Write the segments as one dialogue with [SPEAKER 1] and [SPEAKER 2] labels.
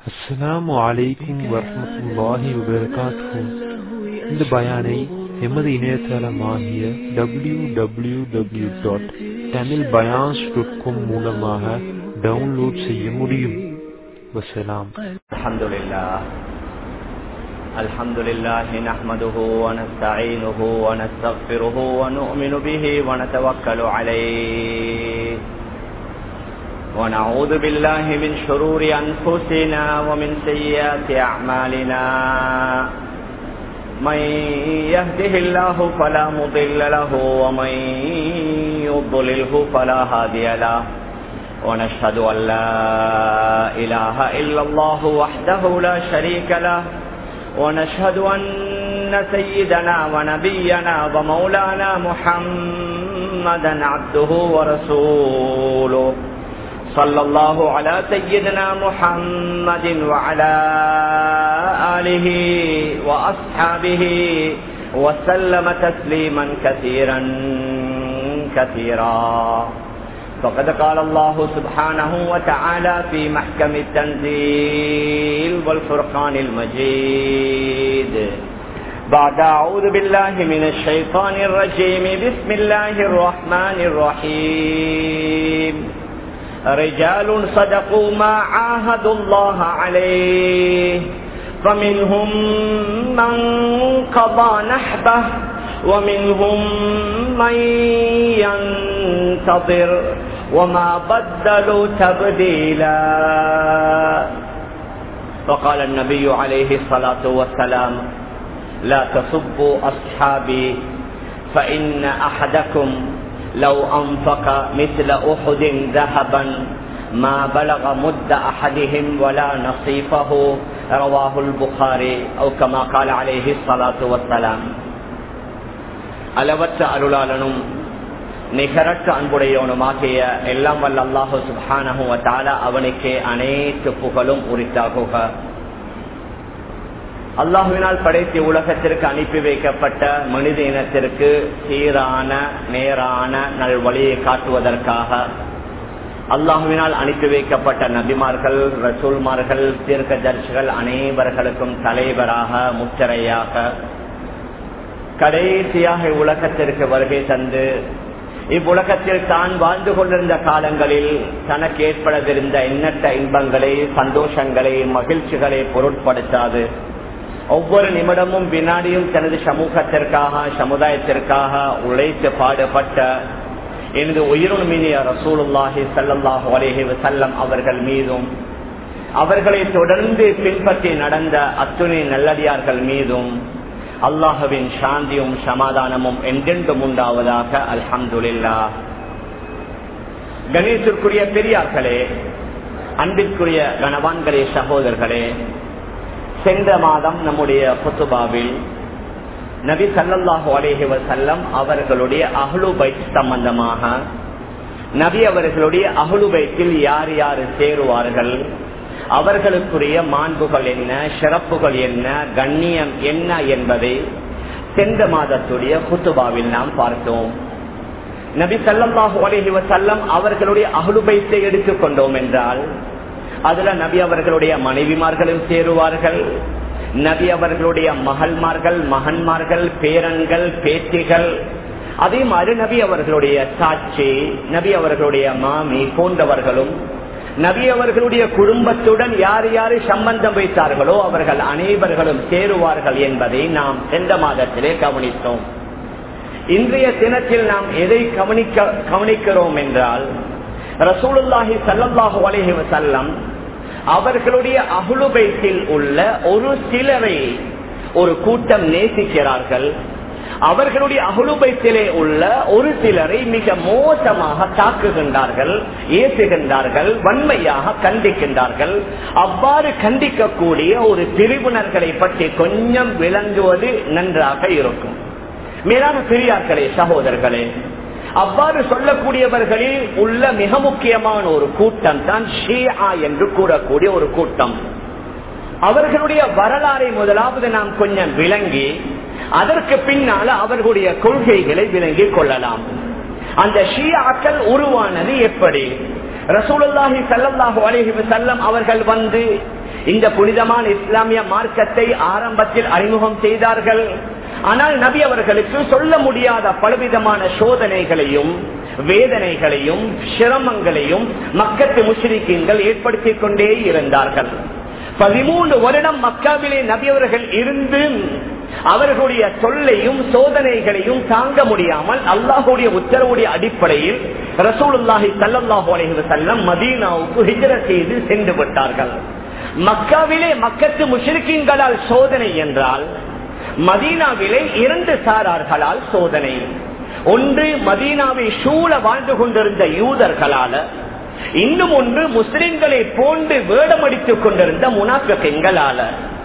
[SPEAKER 1] அஸ்ஸலாமு அலைக்கும் வரஹ்மத்துல்லாஹி வபரகாத்துஹு இந்த பயானை எமது இணையதளமாகிய W W W dot Tamil பயான்ஸ் dot com மூலமாக டவுன்லோட் செய்ய முடியும் வசலாம்
[SPEAKER 2] الحمد لله الحمد لله نحمده ونستعينه ونستغفره ونؤمن به ونتوكل عليه ونعوذ بالله من شرور أنفسنا ومن سيئات أعمالنا من يهده الله فلا مضل له ومن يضلله فلا هادي له ونشهد أن لا إله إلا الله وحده لا شريك له ونشهد أن سيدنا ونبينا ومولانا محمدا عبده ورسوله صلى الله على سيدنا محمد وعلى آله وأصحابه وسلم تسليما كثيرا كثيرا فقد قال الله سبحانه وتعالى في محكم التنزيل والفرقان المجيد بعد أعوذ بالله من الشيطان الرجيم بسم الله الرحمن الرحيم رجال صدقوا ما عاهدوا الله عليه فمنهم من قضى نحبه ومنهم من ينتظر وما بدلوا تبديلا وقال النبي عليه الصلاة والسلام لا تصبوا أصحابي فإن أحدكم لو أنفق مثل أحد ذهبا ما بلغ مد أحدهم ولا نصيفه رواه البخاري أو كما قال عليه الصلاة والسلام அளவற்ற அருளாளனும் நிகரற்ற அன்புடையவனுமாகிய எல்லாம் வல்ல அல்லாஹு சுபானஹுவத்தால அவனுக்கே அனைத்து புகழும் உரித்தாகுக அல்லாஹுவினால் படைத்த உலகத்திற்கு அனுப்பி வைக்கப்பட்ட மனித இனத்திற்கு சீரான நேரான நல்வழியை காட்டுவதற்காக அல்லாஹுவினால் அனுப்பி வைக்கப்பட்ட நபிமார்கள் ரசூல்மார்கள் தீர்க்க தர்ஷிகள் அனைவர்களுக்கும் தலைவராக முச்சரையாக கடைசியாக உலகத்திற்கு வருகை தந்து இவ்வுலகத்தில் தான் வாழ்ந்து கொண்டிருந்த காலங்களில் தனக்கு ஏற்படவிருந்த எண்ணற்ற இன்பங்களை சந்தோஷங்களை மகிழ்ச்சிகளை பொருட்படுத்தாது ஒவ்வொரு நிமிடமும் வினாடியும் தனது சமூகத்திற்காக சமுதாயத்திற்காக உழைத்து பாடுபட்ட எனது உயிருமினிய ரசூலுல்லாஹி சல்லாஹூ அலேஹி வசல்லம் அவர்கள் மீதும் அவர்களை தொடர்ந்து பின்பற்றி நடந்த அத்துணை நல்லடியார்கள் மீதும் அல்லாஹுவின் சாந்தியும் சமாதானமும் என்றென்றும் உண்டாவதாக அல்ஹம்துல்லா கணேசிற்குரிய பெரியார்களே அன்பிற்குரிய கணவான்களே சகோதரர்களே சென்ற மாதம் நம்முடைய புத்துபாவில் நபி சல்லாஹூ அலேஹி வசல்லம் அவர்களுடைய அகலுபை சம்பந்தமாக நபி அவர்களுடைய அகலுபைத்தில் யார் யார் சேருவார்கள் அவர்களுக்குரிய மாண்புகள் என்ன சிறப்புகள் என்ன கண்ணியம் என்ன என்பதை சென்ற மாதத்துடைய குத்துபாவில் நாம் பார்த்தோம் நபி சல்லாஹூ அலஹி வசல்லம் அவர்களுடைய அகலுபைத்தை எடுத்துக்கொண்டோம் என்றால் அதுல நபி அவர்களுடைய மனைவிமார்களும் சேருவார்கள் நபி அவர்களுடைய மகள்மார்கள் மகன்மார்கள் பேரன்கள் பேத்திகள் அதே மாதிரி நபி அவர்களுடைய சாட்சி நபி அவர்களுடைய மாமி போன்றவர்களும் நபி அவர்களுடைய குடும்பத்துடன் யார் யாரு சம்பந்தம் வைத்தார்களோ அவர்கள் அனைவர்களும் சேருவார்கள் என்பதை நாம் சென்ற மாதத்திலே கவனித்தோம் இன்றைய தினத்தில் நாம் எதை கவனிக்க கவனிக்கிறோம் என்றால் ரசூலுல்லாஹி சல்லாஹூ அலஹி வசல்லம் அவர்களுடைய அகுலுபைத்தில் உள்ள ஒரு சிலரை ஒரு கூட்டம் நேசிக்கிறார்கள் அவர்களுடைய அகுலுபைத்திலே உள்ள ஒரு சிலரை மிக மோசமாக தாக்குகின்றார்கள் ஏசுகின்றார்கள் வன்மையாக கண்டிக்கின்றார்கள் அவ்வாறு கண்டிக்கக்கூடிய ஒரு பிரிவினர்களை பற்றி கொஞ்சம் விளங்குவது நன்றாக இருக்கும் மேலான பெரியார்களே சகோதரர்களே அவ்வாறு சொல்லக்கூடியவர்களில் உள்ள மிக முக்கியமான ஒரு கூட்டம் தான் ஷியா என்று கூறக்கூடிய ஒரு கூட்டம் அவர்களுடைய வரலாறை முதலாவது நாம் கொஞ்சம் விளங்கி அதற்கு பின்னால அவர்களுடைய கொள்கைகளை விளங்கிக் கொள்ளலாம் அந்த ஷியாக்கள் உருவானது எப்படி ரசூலுல்லாஹி ஸல்லல்லாஹு அலைஹி வஸல்லம் அவர்கள் வந்து இந்த புனிதமான இஸ்லாமிய மார்க்கத்தை ஆரம்பத்தில் அறிமுகம் செய்தார்கள் ஆனால் நபி அவர்களுக்கு சொல்ல முடியாத பலவிதமான சோதனைகளையும் வேதனைகளையும் சிரமங்களையும் மக்கத்து முஸ்லிக்கீன்கள் ஏற்படுத்திக் கொண்டே இருந்தார்கள் பதிமூன்று வருடம் மக்காவிலே நபியவர்கள் இருந்து அவர்களுடைய தொல்லையும் சோதனைகளையும் தாங்க முடியாமல் அல்லாஹுடைய உத்தரவுடைய அடிப்படையில் ரசூலுல்லாஹி சல்லாஹூ அலைஹி செல்லம் மதீனாவுக்கு ஹிஜர செய்து சென்று விட்டார்கள் மக்காவிலே மக்கத்து முஷிருக்கீன்களால் சோதனை என்றால் மதீனாவிலே இரண்டு சாரார்களால் சோதனை ஒன்று மதீனாவை சூழ வாழ்ந்து கொண்டிருந்த யூதர்களால இன்னும் ஒன்று முஸ்லிம்களை போன்று வேடமடித்துக் கொண்டிருந்த முனாஃபிகங்களால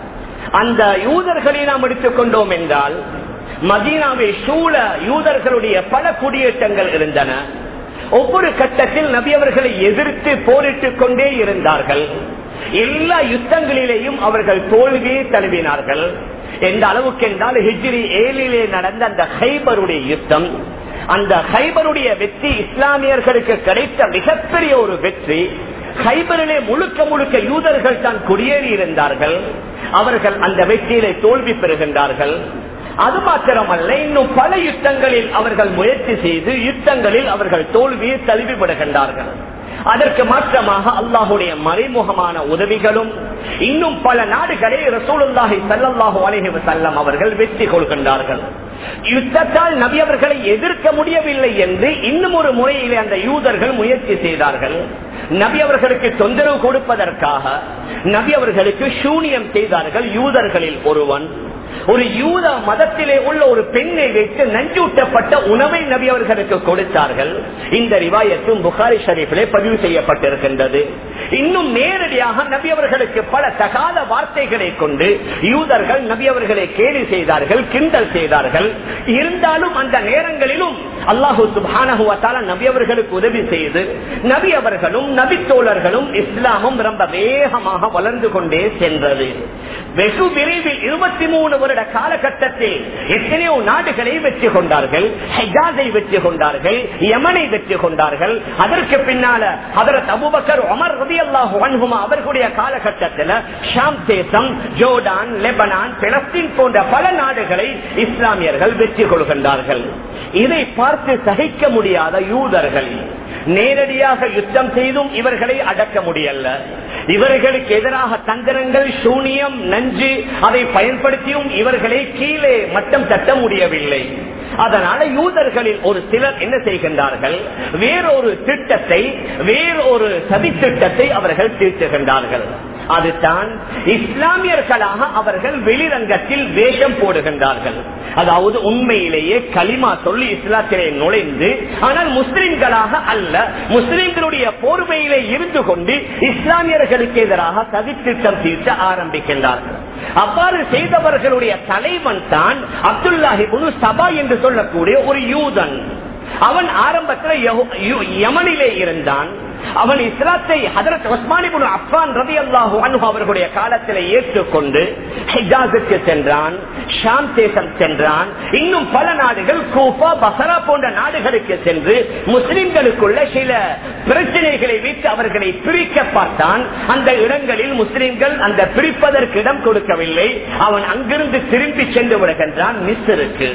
[SPEAKER 2] அந்த யூதர்களை நாம் எடுத்துக் கொண்டோம் என்றால் மதீனாவை சூழ யூதர்களுடைய பல குடியேற்றங்கள் இருந்தன ஒவ்வொரு கட்டத்தில் நபியவர்களை எதிர்த்து போரிட்டுக் கொண்டே இருந்தார்கள் எல்லா யுத்தங்களிலேயும் அவர்கள் தோல்வியை தழுவினார்கள் எந்த அளவுக்கு என்றால் ஹிஜ்ரி ஏழிலே நடந்த அந்த ஹைபருடைய யுத்தம் அந்த ஹைபருடைய வெற்றி இஸ்லாமியர்களுக்கு கிடைத்த மிகப்பெரிய ஒரு வெற்றி ஹைபரிலே முழுக்க முழுக்க யூதர்கள் தான் குடியேறி இருந்தார்கள் அவர்கள் அந்த வெற்றியிலே தோல்வி பெறுகின்றார்கள் அது மாத்திரமல்ல இன்னும் பல யுத்தங்களில் அவர்கள் முயற்சி செய்து யுத்தங்களில் அவர்கள் தோல்வியை தழுவிவிடுகின்றார்கள் அதற்கு மாற்றமாக அல்லாஹுடைய மறைமுகமான உதவிகளும் இன்னும் பல நாடுகளை ரசூலுல்லாஹி சல்லாஹூ அலஹி வசல்லம் அவர்கள் வெற்றி கொள்கின்றார்கள் யுத்தத்தால் நபி அவர்களை எதிர்க்க முடியவில்லை என்று இன்னும் ஒரு முறையிலே அந்த யூதர்கள் முயற்சி செய்தார்கள் நபி அவர்களுக்கு தொந்தரவு கொடுப்பதற்காக நபி அவர்களுக்கு சூனியம் செய்தார்கள் யூதர்களில் ஒருவன் ஒரு யூத மதத்திலே உள்ள ஒரு பெண்ணை வைத்து நஞ்சூட்டப்பட்ட உணவை நபி அவர்களுக்கு கொடுத்தார்கள் இந்த ரிவாயத்தும் புகாரி ஷரீஃபிலே பதிவு செய்யப்பட்டிருக்கின்றது இன்னும் நேரடியாக நபி அவர்களுக்கு பல தகாத வார்த்தைகளை கொண்டு யூதர்கள் நபி அவர்களை கேலி செய்தார்கள் கிண்டல் செய்தார்கள் இருந்தாலும் அந்த நேரங்களிலும் அல்லாஹூ சுபானகுவத்தால நபி அவர்களுக்கு உதவி செய்து நபி அவர்களும் நபி தோழர்களும் இஸ்லாமும் ரொம்ப வேகமாக வளர்ந்து கொண்டே சென்றது வெகு விரைவில் இருபத்தி மூணு வருட காலகட்டத்தில் எத்தனையோ நாடுகளை வெற்றி கொண்டார்கள் ஹெஜாஸை வெற்றி கொண்டார்கள் யமனை வெற்றி கொண்டார்கள் அதற்கு பின்னால அதற்கு அபுபக்கர் அமர் ரதி அல்லாஹு அன்ஹுமா அவர்களுடைய காலகட்டத்தில் ஷாம் தேசம் ஜோர்டான் லெபனான் பிலஸ்தீன் போன்ற பல நாடுகளை இஸ்லாமியர்கள் வெற்றி கொள்கின்றார்கள் இதை பார்த்து சகிக்க முடியாத யூதர்கள் நேரடியாக யுத்தம் செய்தும் இவர்களை அடக்க முடியல இவர்களுக்கு எதிராக தந்திரங்கள் சூனியம் நஞ்சு அதை பயன்படுத்தியும் இவர்களை கீழே மட்டம் தட்ட முடியவில்லை அதனால யூதர்களில் ஒரு சிலர் என்ன செய்கின்றார்கள் வேறொரு திட்டத்தை வேறொரு சதி திட்டத்தை அவர்கள் தீர்த்துகின்றார்கள் அதுதான் இஸ்லாமியர்களாக அவர்கள் வெளிரங்கத்தில் வேஷம் போடுகின்றார்கள் அதாவது உண்மையிலேயே களிமா சொல்லி இஸ்லாத்திலே நுழைந்து ஆனால் முஸ்லிம்களாக அல்ல முஸ்லிம்களுடைய போர்வையிலே இருந்து கொண்டு இஸ்லாமியர்களுக்கு எதிராக சதித்திட்டம் தீர்த்த ஆரம்பிக்கின்றார்கள் அவ்வாறு செய்தவர்களுடைய தலைவன் தான் அப்துல்லாஹி சபா என்று சொல்லக்கூடிய ஒரு யூதன் அவன் ஆரம்பத்தில் யமனிலே இருந்தான் அவன் இஸ்லாத்தை ஹதரத் உஸ்மானிபுன் அஃபான் ரவி அல்லாஹு அனு அவர்களுடைய காலத்தில் ஏற்றுக்கொண்டு ஹிஜாஸுக்கு சென்றான் ஷாம் தேசம் சென்றான் இன்னும் பல நாடுகள் கூஃபா பசரா போன்ற நாடுகளுக்கு சென்று முஸ்லிம்களுக்குள்ள சில பிரச்சனைகளை வைத்து அவர்களை பிரிக்க பார்த்தான் அந்த இடங்களில் முஸ்லிம்கள் அந்த பிரிப்பதற்கு இடம் கொடுக்கவில்லை அவன் அங்கிருந்து திரும்பி சென்று விடுகின்றான் மிஸ்ருக்கு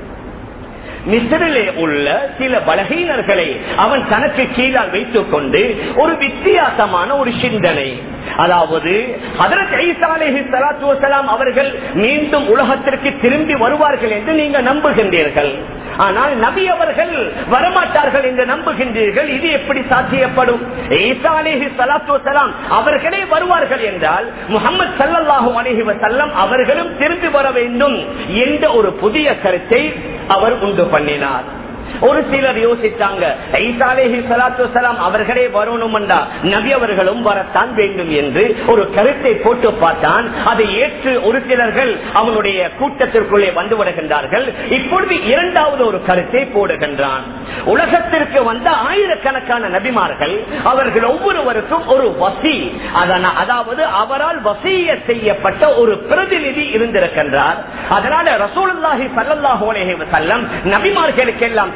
[SPEAKER 2] மிஸ்ரிலே உள்ள சில பலகீனர்களை அவன் தனக்கு கீழால் வைத்துக் கொண்டு ஒரு வித்தியாசமான ஒரு சிந்தனை அதாவது அவர்கள் மீண்டும் உலகத்திற்கு திரும்பி வருவார்கள் என்று நீங்க நம்புகின்றீர்கள் ஆனால் நபி அவர்கள் வரமாட்டார்கள் என்று நம்புகின்றீர்கள் இது எப்படி சாத்தியப்படும் அவர்களே வருவார்கள் என்றால் முகமது சல்லாஹூ அலஹி வசல்லம் அவர்களும் திரும்பி வர வேண்டும் என்ற ஒரு புதிய கருத்தை அவர் உண்டு பண்ணினார் ஒரு சிலர் யோசித்தாங்க அவர்களே வரணும்டா நபி அவர்களும் வரத்தான் வேண்டும் என்று ஒரு கருத்தை போட்டு பார்த்தான் அதை ஏற்று ஒரு சிலர்கள் அவனுடைய கூட்டத்திற்குள்ளே வந்து விடுகின்றார்கள் இப்பொழுது இரண்டாவது ஒரு கருத்தை போடுகின்றான் உலகத்திற்கு வந்த ஆயிரக்கணக்கான நபிமார்கள் அவர்கள் ஒவ்வொருவருக்கும் ஒரு வசி அதாவது அவரால் வசிய செய்யப்பட்ட ஒரு பிரதிநிதி இருந்திருக்கின்றார் அதனால ரசூலுல்லாஹி சல்லாஹூ அலேஹி வசல்லம் நபிமார்களுக்கெல்லாம்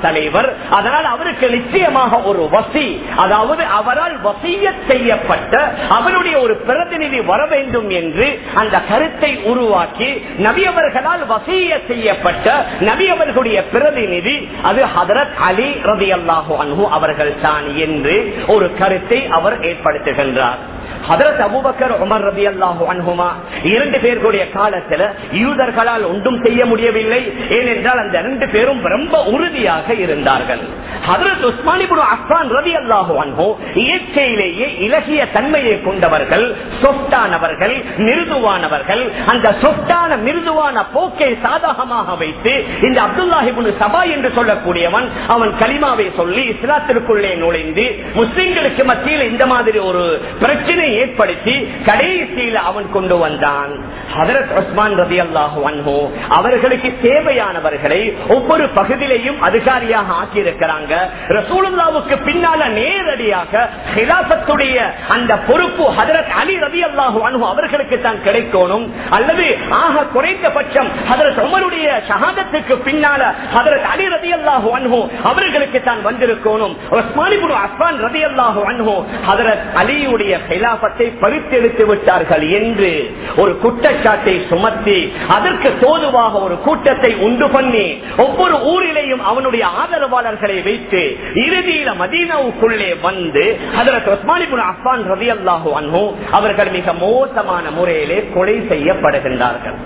[SPEAKER 2] தலைவர் அதனால் அவருக்கு நிச்சயமாக ஒரு வசி அதாவது அவரால் வசிய செய்யப்பட்ட அவருடைய ஒரு பிரதிநிதி வர வேண்டும் என்று அந்த கருத்தை உருவாக்கி நபியவர்களால் வசிய செய்யப்பட்ட நபியவர்களுடைய பிரதிநிதி அது ஹதரத் அலி ரதி அல்லாஹு அன்ஹு அவர்கள் தான் என்று ஒரு கருத்தை அவர் ஏற்படுத்துகின்றார் ஹதரத் அபுபக்கர் உமர் ரபி அல்லாஹு அன்ஹுமா இரண்டு பேர்களுடைய காலத்துல யூதர்களால் ஒன்றும் செய்ய முடியவில்லை ஏனென்றால் அந்த ரெண்டு பேரும் ரொம்ப உறுதியாக இருந்தார்கள் ஹதரத் உஸ்மானிபுரு அஸ்மான் ரவி அல்லாஹு அன்ஹோ இயற்கையிலேயே இலகிய தன்மையை கொண்டவர்கள் சொத்தானவர்கள் மிருதுவானவர்கள் அந்த சொத்தான மிருதுவான போக்கை சாதகமாக வைத்து இந்த அப்துல்லாஹிபுன் சபா என்று சொல்லக்கூடியவன் அவன் கலிமாவை சொல்லி இஸ்லாத்திற்குள்ளே நுழைந்து முஸ்லிம்களுக்கு மத்தியில் இந்த மாதிரி ஒரு பிரச்சனை ஏற்படுத்தி கடைசியில் அவன் கொண்டு வந்தான் ஹதரத் உஸ்மான் ரதி அல்லாஹு அன்ஹோ அவர்களுக்கு தேவையானவர்களை ஒவ்வொரு பகுதியிலையும் அதிகாரியாக ஆக்கியிருக்கிறாங்க ரசூலுல்லாவுக்கு பின்னால நேரடியாக ஹிலாபத்துடைய அந்த பொறுப்பு ஹதரத் அலி ரதி அல்லாஹு அன்ஹு அவர்களுக்கு தான் கிடைக்கணும் அல்லது ஆக குறைந்தபட்சம் ஹதரத் உமருடைய ஷஹாதத்துக்கு பின்னால ஹதரத் அலி ரதி அல்லாஹு அன்ஹு அவர்களுக்கு தான் வந்திருக்கணும் உஸ்மானிபுரு அஸ்மான் ரதி அல்லாஹு அன்ஹு ஹதரத் அலியுடைய ஹிலாபத்தை பறித்தெடுத்து விட்டார்கள் என்று ஒரு குற்றச்சாட்டை சுமத்தி அதற்கு தோதுவாக ஒரு கூட்டத்தை உண்டு பண்ணி ஒவ்வொரு ஊரிலேயும் அவனுடைய ஆதரவாளர்களை வைத்து இறுதியில மதீனாவுக்குள்ளே வந்து அதற்கு உஸ்மானிபுன் அஃபான் ரவி அல்லாஹு அன்ஹு அவர்கள் மிக மோசமான முறையிலே கொலை செய்யப்படுகின்றார்கள்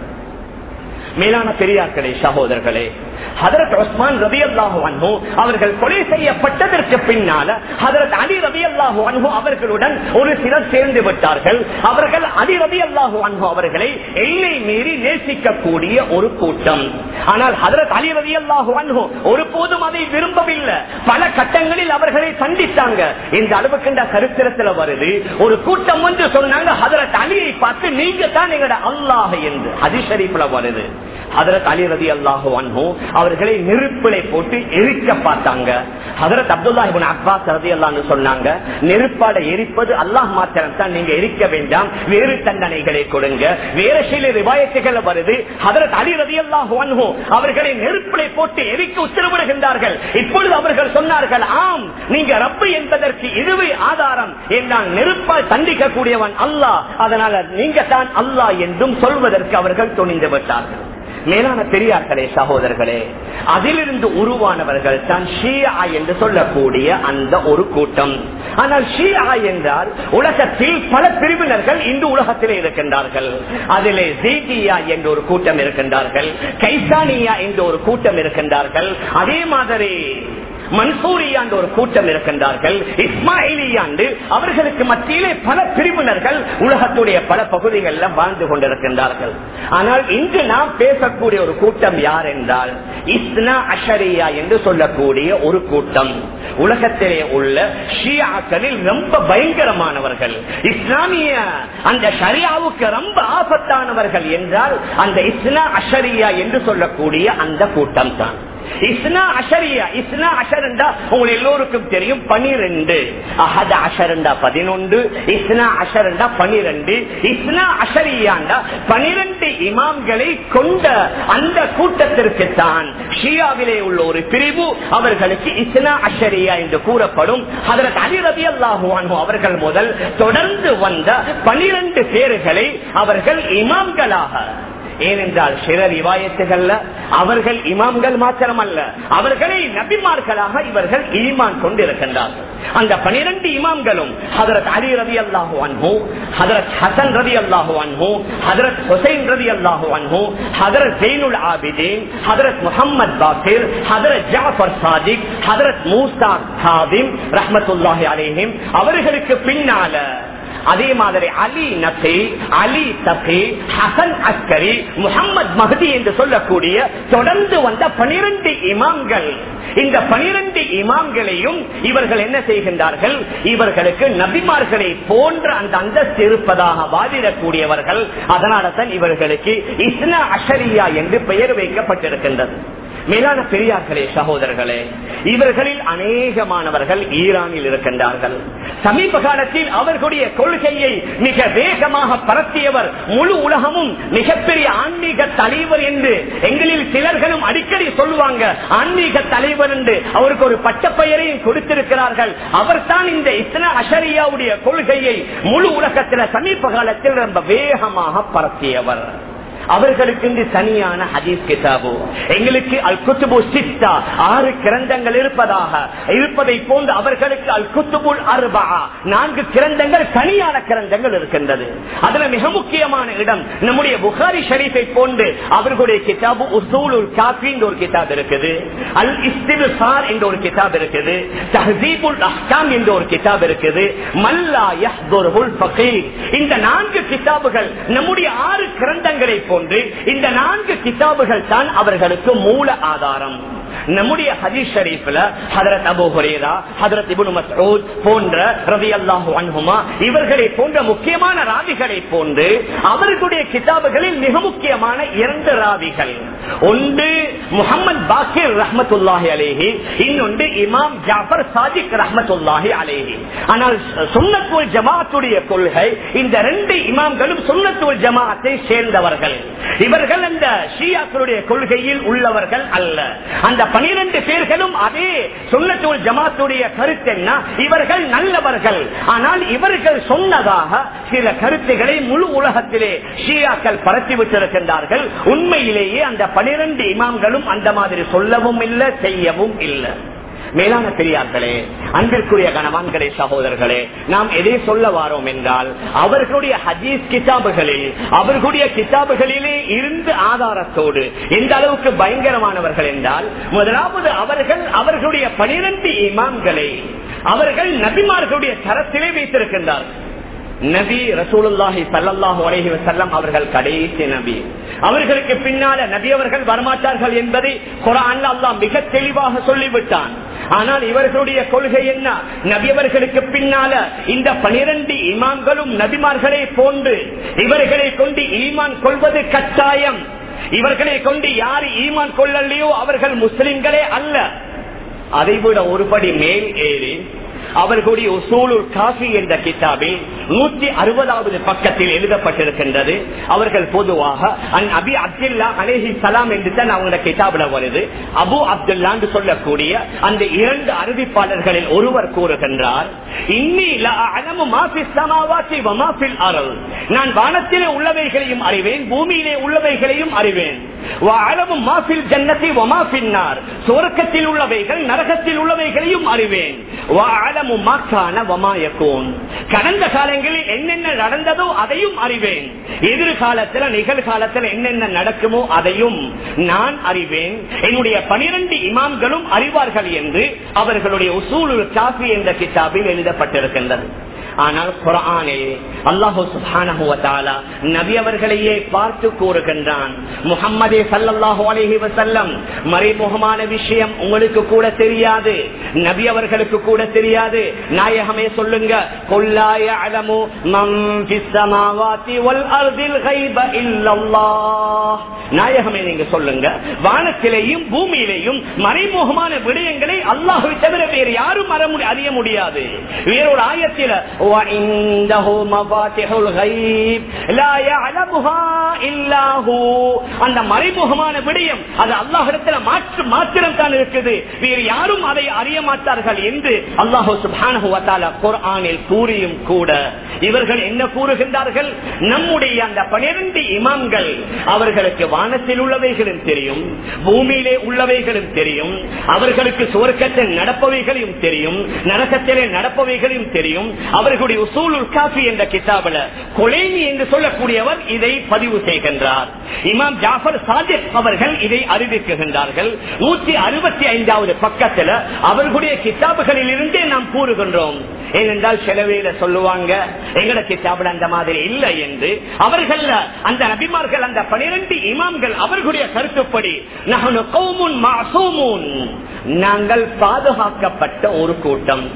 [SPEAKER 2] மேலான பெரியார்களே சகோதரர்களே ஹதரத் உஸ்மான் ரவி அல்லாஹு அன்ஹு அவர்கள் கொலை செய்யப்பட்டதற்கு பின்னால ஹதரத் அலி ரவி அல்லாஹு அன்ஹு அவர்களுடன் ஒரு சிலர் சேர்ந்து விட்டார்கள் அவர்கள் அலி ரவி அல்லாஹு அன்ஹு அவர்களை எல்லை மீறி நேசிக்கக்கூடிய ஒரு கூட்டம் ஆனால் ஹதரத் அலி ரவி அல்லாஹு அன்ஹு ஒருபோதும் அதை விரும்பவில்லை பல கட்டங்களில் அவர்களை சந்தித்தாங்க இந்த அளவுக்கு இந்த சரித்திரத்தில் வருது ஒரு கூட்டம் வந்து சொன்னாங்க ஹதரத் அலியை பார்த்து நீங்க தான் எங்கட அல்லாஹ் என்று அதிஷரீப்ல வருது ஹதரத் அலி ரதி அல்லாஹு அன்ஹு அவர்களை நெருப்பிலை போட்டு எரிக்க பார்த்தாங்க ஹதரத் அப்துல்லா இபின் அப்பாஸ் ரதி அல்லான்னு சொன்னாங்க நெருப்பாட எரிப்பது அல்லாஹ் மாத்திரம் தான் நீங்க எரிக்க வேண்டாம் வேறு தண்டனைகளை கொடுங்க வேற சில ரிவாயத்துகள் வருது ஹதரத் அலி ரதி அல்லாஹு அன்ஹு அவர்களை நெருப்பிலை போட்டு எரிக்க உத்தரவிடுகின்றார்கள் இப்பொழுது அவர்கள் சொன்னார்கள் ஆம் நீங்க ரப்பு என்பதற்கு இதுவே ஆதாரம் என்றால் நெருப்பால் தண்டிக்க கூடியவன் அல்லாஹ் அதனால நீங்க தான் அல்லாஹ் என்றும் சொல்வதற்கு அவர்கள் துணிந்து விட்டார்கள் மேலான பெரியார்களே சகோதரர்களே அதிலிருந்து உருவானவர்கள் தான் ஷியா என்று சொல்லக்கூடிய அந்த ஒரு கூட்டம் ஆனால் ஷியா என்றால் உலகத்தில் பல பிரிவினர்கள் இன்று உலகத்திலே இருக்கின்றார்கள் அதிலே ஜீதியா என்ற ஒரு கூட்டம் இருக்கின்றார்கள் கைசானியா என்ற ஒரு கூட்டம் இருக்கின்றார்கள் அதே மாதிரி மன்சூரியாண்டு ஒரு கூட்டம் இருக்கின்றார்கள் இஸ்மாயிலியாண்டு அவர்களுக்கு மத்தியிலே பல பிரிவினர்கள் உலகத்துடைய பல பகுதிகளில் வாழ்ந்து கொண்டிருக்கின்றார்கள் ஆனால் இன்று நாம் பேசக்கூடிய ஒரு கூட்டம் யார் என்றால் இஸ்னா அஷரியா என்று சொல்லக்கூடிய ஒரு கூட்டம் உலகத்திலே உள்ள ஷியாக்களில் ரொம்ப பயங்கரமானவர்கள் இஸ்லாமிய அந்த ஷரியாவுக்கு ரொம்ப ஆபத்தானவர்கள் என்றால் அந்த இஸ்னா அஷரியா என்று சொல்லக்கூடிய அந்த கூட்டம் தான் இஸ்னா அஷரியா இஸ்னா அஷரண்டா உங்க எல்லோருக்கும் தெரியும் பனிரெண்டு அஹத அஷரண்டா பதினொன்று இஸ்னா அஷரண்டா பனிரெண்டு இஸ்னா அஷரியாண்டா பனிரெண்டு இமாம்களை கொண்ட அந்த கூட்டத்திற்கு தான் ஷியாவிலே உள்ள ஒரு பிரிவு அவர்களுக்கு இஸ்னா அஷரியா என்று கூறப்படும் அதற்கு அலி ரபி அல்லாஹுவானு அவர்கள் முதல் தொடர்ந்து வந்த பனிரெண்டு பேர்களை அவர்கள் இமாம்களாக ஏனென்றால் சில ரிவாயத்துகள்ல அவர்கள் இமாம்கள் மாத்திரமல்ல அவர்களை நபிமார்களாக இவர்கள் ஈமான் கொண்டிருக்கின்றார்கள் அந்த பனிரெண்டு இமாம்களும் ஹதரத் அலி ரவி அல்லாஹு அன்ஹு ஹதரத் ஹசன் ரவி அல்லாஹு அன்ஹு ஹதரத் ஹுசைன் ரவி அல்லாஹு அன்ஹு ஹதரத் ஜெயினுல் ஆபிதீன் ஹதரத் முகமது பாக்கிர் ஹதரத் ஜாஃபர் சாதிக் ஹதரத் மூசா ஹாதிம் ரஹமத்துல்லாஹி அலேஹிம் அவர்களுக்கு பின்னால அதே மாதிரி Ali Naqi Ali Taqi Hasan Askari Muhammad Mahdi என்று சொல்லக்கூடிய தொடர்ந்து வந்த பனிரெண்டு இமாம்கள் இந்த பனிரெண்டு இமாம்களையும் இவர்கள் என்ன செய்கின்றார்கள் இவர்களுக்கு நபிமார்களை போன்ற அந்த அந்தஸ்து இருப்பதாக வாதிடக்கூடியவர்கள் அதனால தான் இவர்களுக்கு இஸ்னா அஷரியா என்று பெயர் வைக்கப்பட்டிருக்கின்றது மேலான பெரியார்களே சகோதரர்களே இவர்களில் அநேகமானவர்கள் ஈரானில் இருக்கின்றார்கள் சமீப காலத்தில் அவர்களுடைய கொள்கையை மிக வேகமாக பரத்தியவர் முழு உலகமும் மிகப்பெரிய ஆன்மீக தலைவர் என்று எங்களில் சிலர்களும் அடிக்கடி சொல்லுவாங்க ஆன்மீக தலைவர் என்று அவருக்கு ஒரு பட்டப்பெயரையும் கொடுத்திருக்கிறார்கள் அவர்தான் இந்த இஸ்னா அஷரியாவுடைய கொள்கையை முழு உலகத்தில் சமீப காலத்தில் ரொம்ப வேகமாக பரத்தியவர் அவர்களுக்கு இந்த தனியான ஹதீஸ் கிதாபு எங்களுக்கு அல் குத்துபு சித்தா ஆறு கிரந்தங்கள் இருப்பதாக இருப்பதை போன்று அவர்களுக்கு அல் குத்துபுல் அர்பா நான்கு கிரந்தங்கள் தனியான கிரந்தங்கள் இருக்கின்றது அதுல மிக முக்கியமான இடம் நம்முடைய புகாரி ஷரீஃபை போன்று அவர்களுடைய கிதாபு உசூலுல் காஃபி என்ற ஒரு கிதாப் இருக்குது அல் இஸ்திபிசார் என்ற ஒரு கிதாப் இருக்குது தஹசீபுல் அஹ்காம் என்ற ஒரு கிதாப் இருக்குது மல்லா யஹ்துருல் ஃபகீர் இந்த நான்கு கிதாபுகள் நம்முடைய ஆறு கிரந்தங்களை போன்று இந்த நான்கு கிதாபுகள் தான் அவர்களுக்கு மூல ஆதாரம் நம்முடைய ஹதீஸ் ஷரீஃப்ல ஹதரத் அபு ஹுரேரா ஹதரத் இப்னு மஸ்ஊத் போன்ற ரலியல்லாஹு அன்ஹுமா இவர்களை போன்ற முக்கியமான ராவிகளை போன்று அவர்களுடைய கிதாபுகளில் மிக முக்கியமான இரண்டு ராவிகள் ஒன்று முகமது பாக்கிர் ரஹமத்துல்லாஹி அலேஹி இன்னொன்று இமாம் ஜாஃபர் சாதிக் ரஹமத்துல்லாஹி அலேஹி ஆனால் சுன்னத்துவல் ஜமாத்துடைய கொள்கை இந்த ரெண்டு இமாம்களும் சுன்னத்துவல் ஜமாத்தை சேர்ந்தவர்கள் இவர்கள் அந்த ஷியாக்களுடைய கொள்கையில் உள்ளவர்கள் அல்ல அந்த பனிரெண்டு பேர்களும் அதே சுண்ணத்துவல் ஜமாத்துடைய கருத்து என்ன இவர்கள் நல்லவர்கள் ஆனால் இவர்கள் சொன்னதாக சில கருத்துக்களை முழு உலகத்திலே ஷியாக்கள் பரத்தி விட்டிருக்கின்றார்கள் உண்மையிலேயே அந்த பனிரெண்டு இமாம்களும் அந்த மாதிரி சொல்லவும் இல்லை செய்யவும் இல்லை மேலான பெரியார்களே அன்பிற்குரிய கணவான்களே சகோதரர்களே நாம் எதை சொல்ல வாரோம் என்றால் அவர்களுடைய ஹதீஸ் கிதாபுகளில் அவர்களுடைய கிதாபுகளிலே இருந்து ஆதாரத்தோடு எந்த அளவுக்கு பயங்கரமானவர்கள் என்றால் முதலாவது அவர்கள் அவர்களுடைய பனிரெண்டு இமாம்களை அவர்கள் நபிமார்களுடைய தரத்திலே வைத்திருக்கின்றார்கள் நபி ரசூலுல்லாஹி சல்லாஹூ அலஹி வசல்லம் அவர்கள் கடைசி நபி அவர்களுக்கு பின்னால நபி அவர்கள் வரமாட்டார்கள் என்பதை குரான் அல்லாஹ் மிக தெளிவாக சொல்லிவிட்டான் ஆனால் இவர்களுடைய கொள்கை என்ன நபியவர்களுக்கு பின்னால இந்த பனிரெண்டு இமாம்களும் நபிமார்களை போன்று இவர்களை கொண்டு ஈமான் கொள்வது கட்டாயம் இவர்களை கொண்டு யார் ஈமான் கொள்ளலையோ அவர்கள் முஸ்லிம்களே அல்ல அதைவிட ஒருபடி மேல் ஏறி அவர்களுடைய உசூலுல் காஃபி என்ற கிதாபில் நூற்றி அறுபதாவது பக்கத்தில் எழுதப்பட்டிருக்கின்றது அவர்கள் பொதுவாக அன் அபி அப்துல்லா அலேஹி சலாம் என்று தான் அவங்க கிதாபில் வருது அபு அப்துல்லான்னு சொல்லக்கூடிய அந்த இரண்டு அறிவிப்பாளர்களில் ஒருவர் கூறுகின்றார் நான் வானத்திலே உள்ளவைகளையும் அறிவேன் பூமியிலே உள்ளவைகளையும் அறிவேன் சுவர்க்கத்தில் உள்ளவைகள் நரகத்தில் உள்ளவைகளையும் அறிவேன் கடந்த காலங்களில் என்னென்ன நடந்ததோ அதையும் அறிவேன் எதிர்காலத்தில் நிகழ்காலத்தில் என்னென்ன நடக்குமோ அதையும் நான் அறிவேன் என்னுடைய பனிரெண்டு இமாம்களும் அறிவார்கள் என்று அவர்களுடைய உசூலு காஃபி என்ற கிதாபில் எழுதப்பட்டிருக்கின்றது ஆனால் குரானில் அல்லாஹு சுபானஹுவத்தாலா நபி அவர்களையே பார்த்து கூறுகின்றான் முகம்மதே சல்லாஹூ அலஹி வசல்லம் மறைமுகமான விஷயம் உங்களுக்கு கூட தெரியாது நபி அவர்களுக்கு கூட தெரியாது நாயகமே சொல்லுங்க கொல்லாய அலமு நாயகமே நீங்க சொல்லுங்க வானத்திலேயும் பூமியிலேயும் மறைமுகமான விடயங்களை அல்லாஹை தவிர வேறு யாரும் அறிய முடியாது வேறொரு ஆயத்தில் وعنده مفاتح الغيب لا يعلمها إلا هو அந்த மறைமுகமான விடயம் அது அல்லாஹிடத்துல மாற்று மாத்திரம் தான் இருக்குது வேறு யாரும் அதை அறிய மாட்டார்கள் என்று அல்லாஹு சுபானு குர்ஆனில் கூறியும் கூட இவர்கள் என்ன கூறுகின்றார்கள் நம்முடைய அந்த பனிரெண்டு இமாம்கள் அவர்களுக்கு வானத்தில் உள்ளவைகளும் தெரியும் பூமியிலே உள்ளவைகளும் தெரியும் அவர்களுக்கு சுவர்க்கத்தில் நடப்பவைகளையும் தெரியும் நரகத்திலே நடப்பவைகளையும் தெரியும் அவர்களுடைய உசூலுல் காஃபி என்ற கிதாபில் கொலேனி என்று சொல்லக்கூடியவர் இதை பதிவு செய்கின்றார் இமாம் ஜாஃபர் சாஜித் அவர்கள் இதை அறிவிக்குகின்றார்கள் நூற்றி அறுபத்தி ஐந்தாவது பக்கத்தில் அவர்களுடைய கிதாபுகளில் இருந்தே நாம் கூறுகின்றோம் ஏனென்றால் செலவையில சொல்லுவாங்க எங்கட கிதாபில் அந்த மாதிரி இல்லை என்று அவர்கள் அந்த நபிமார்கள் அந்த பனிரெண்டு இமாம்கள் அவர்களுடைய கருத்துப்படி நாங்கள் பாதுகாக்கப்பட்ட ஒரு கூட்டம்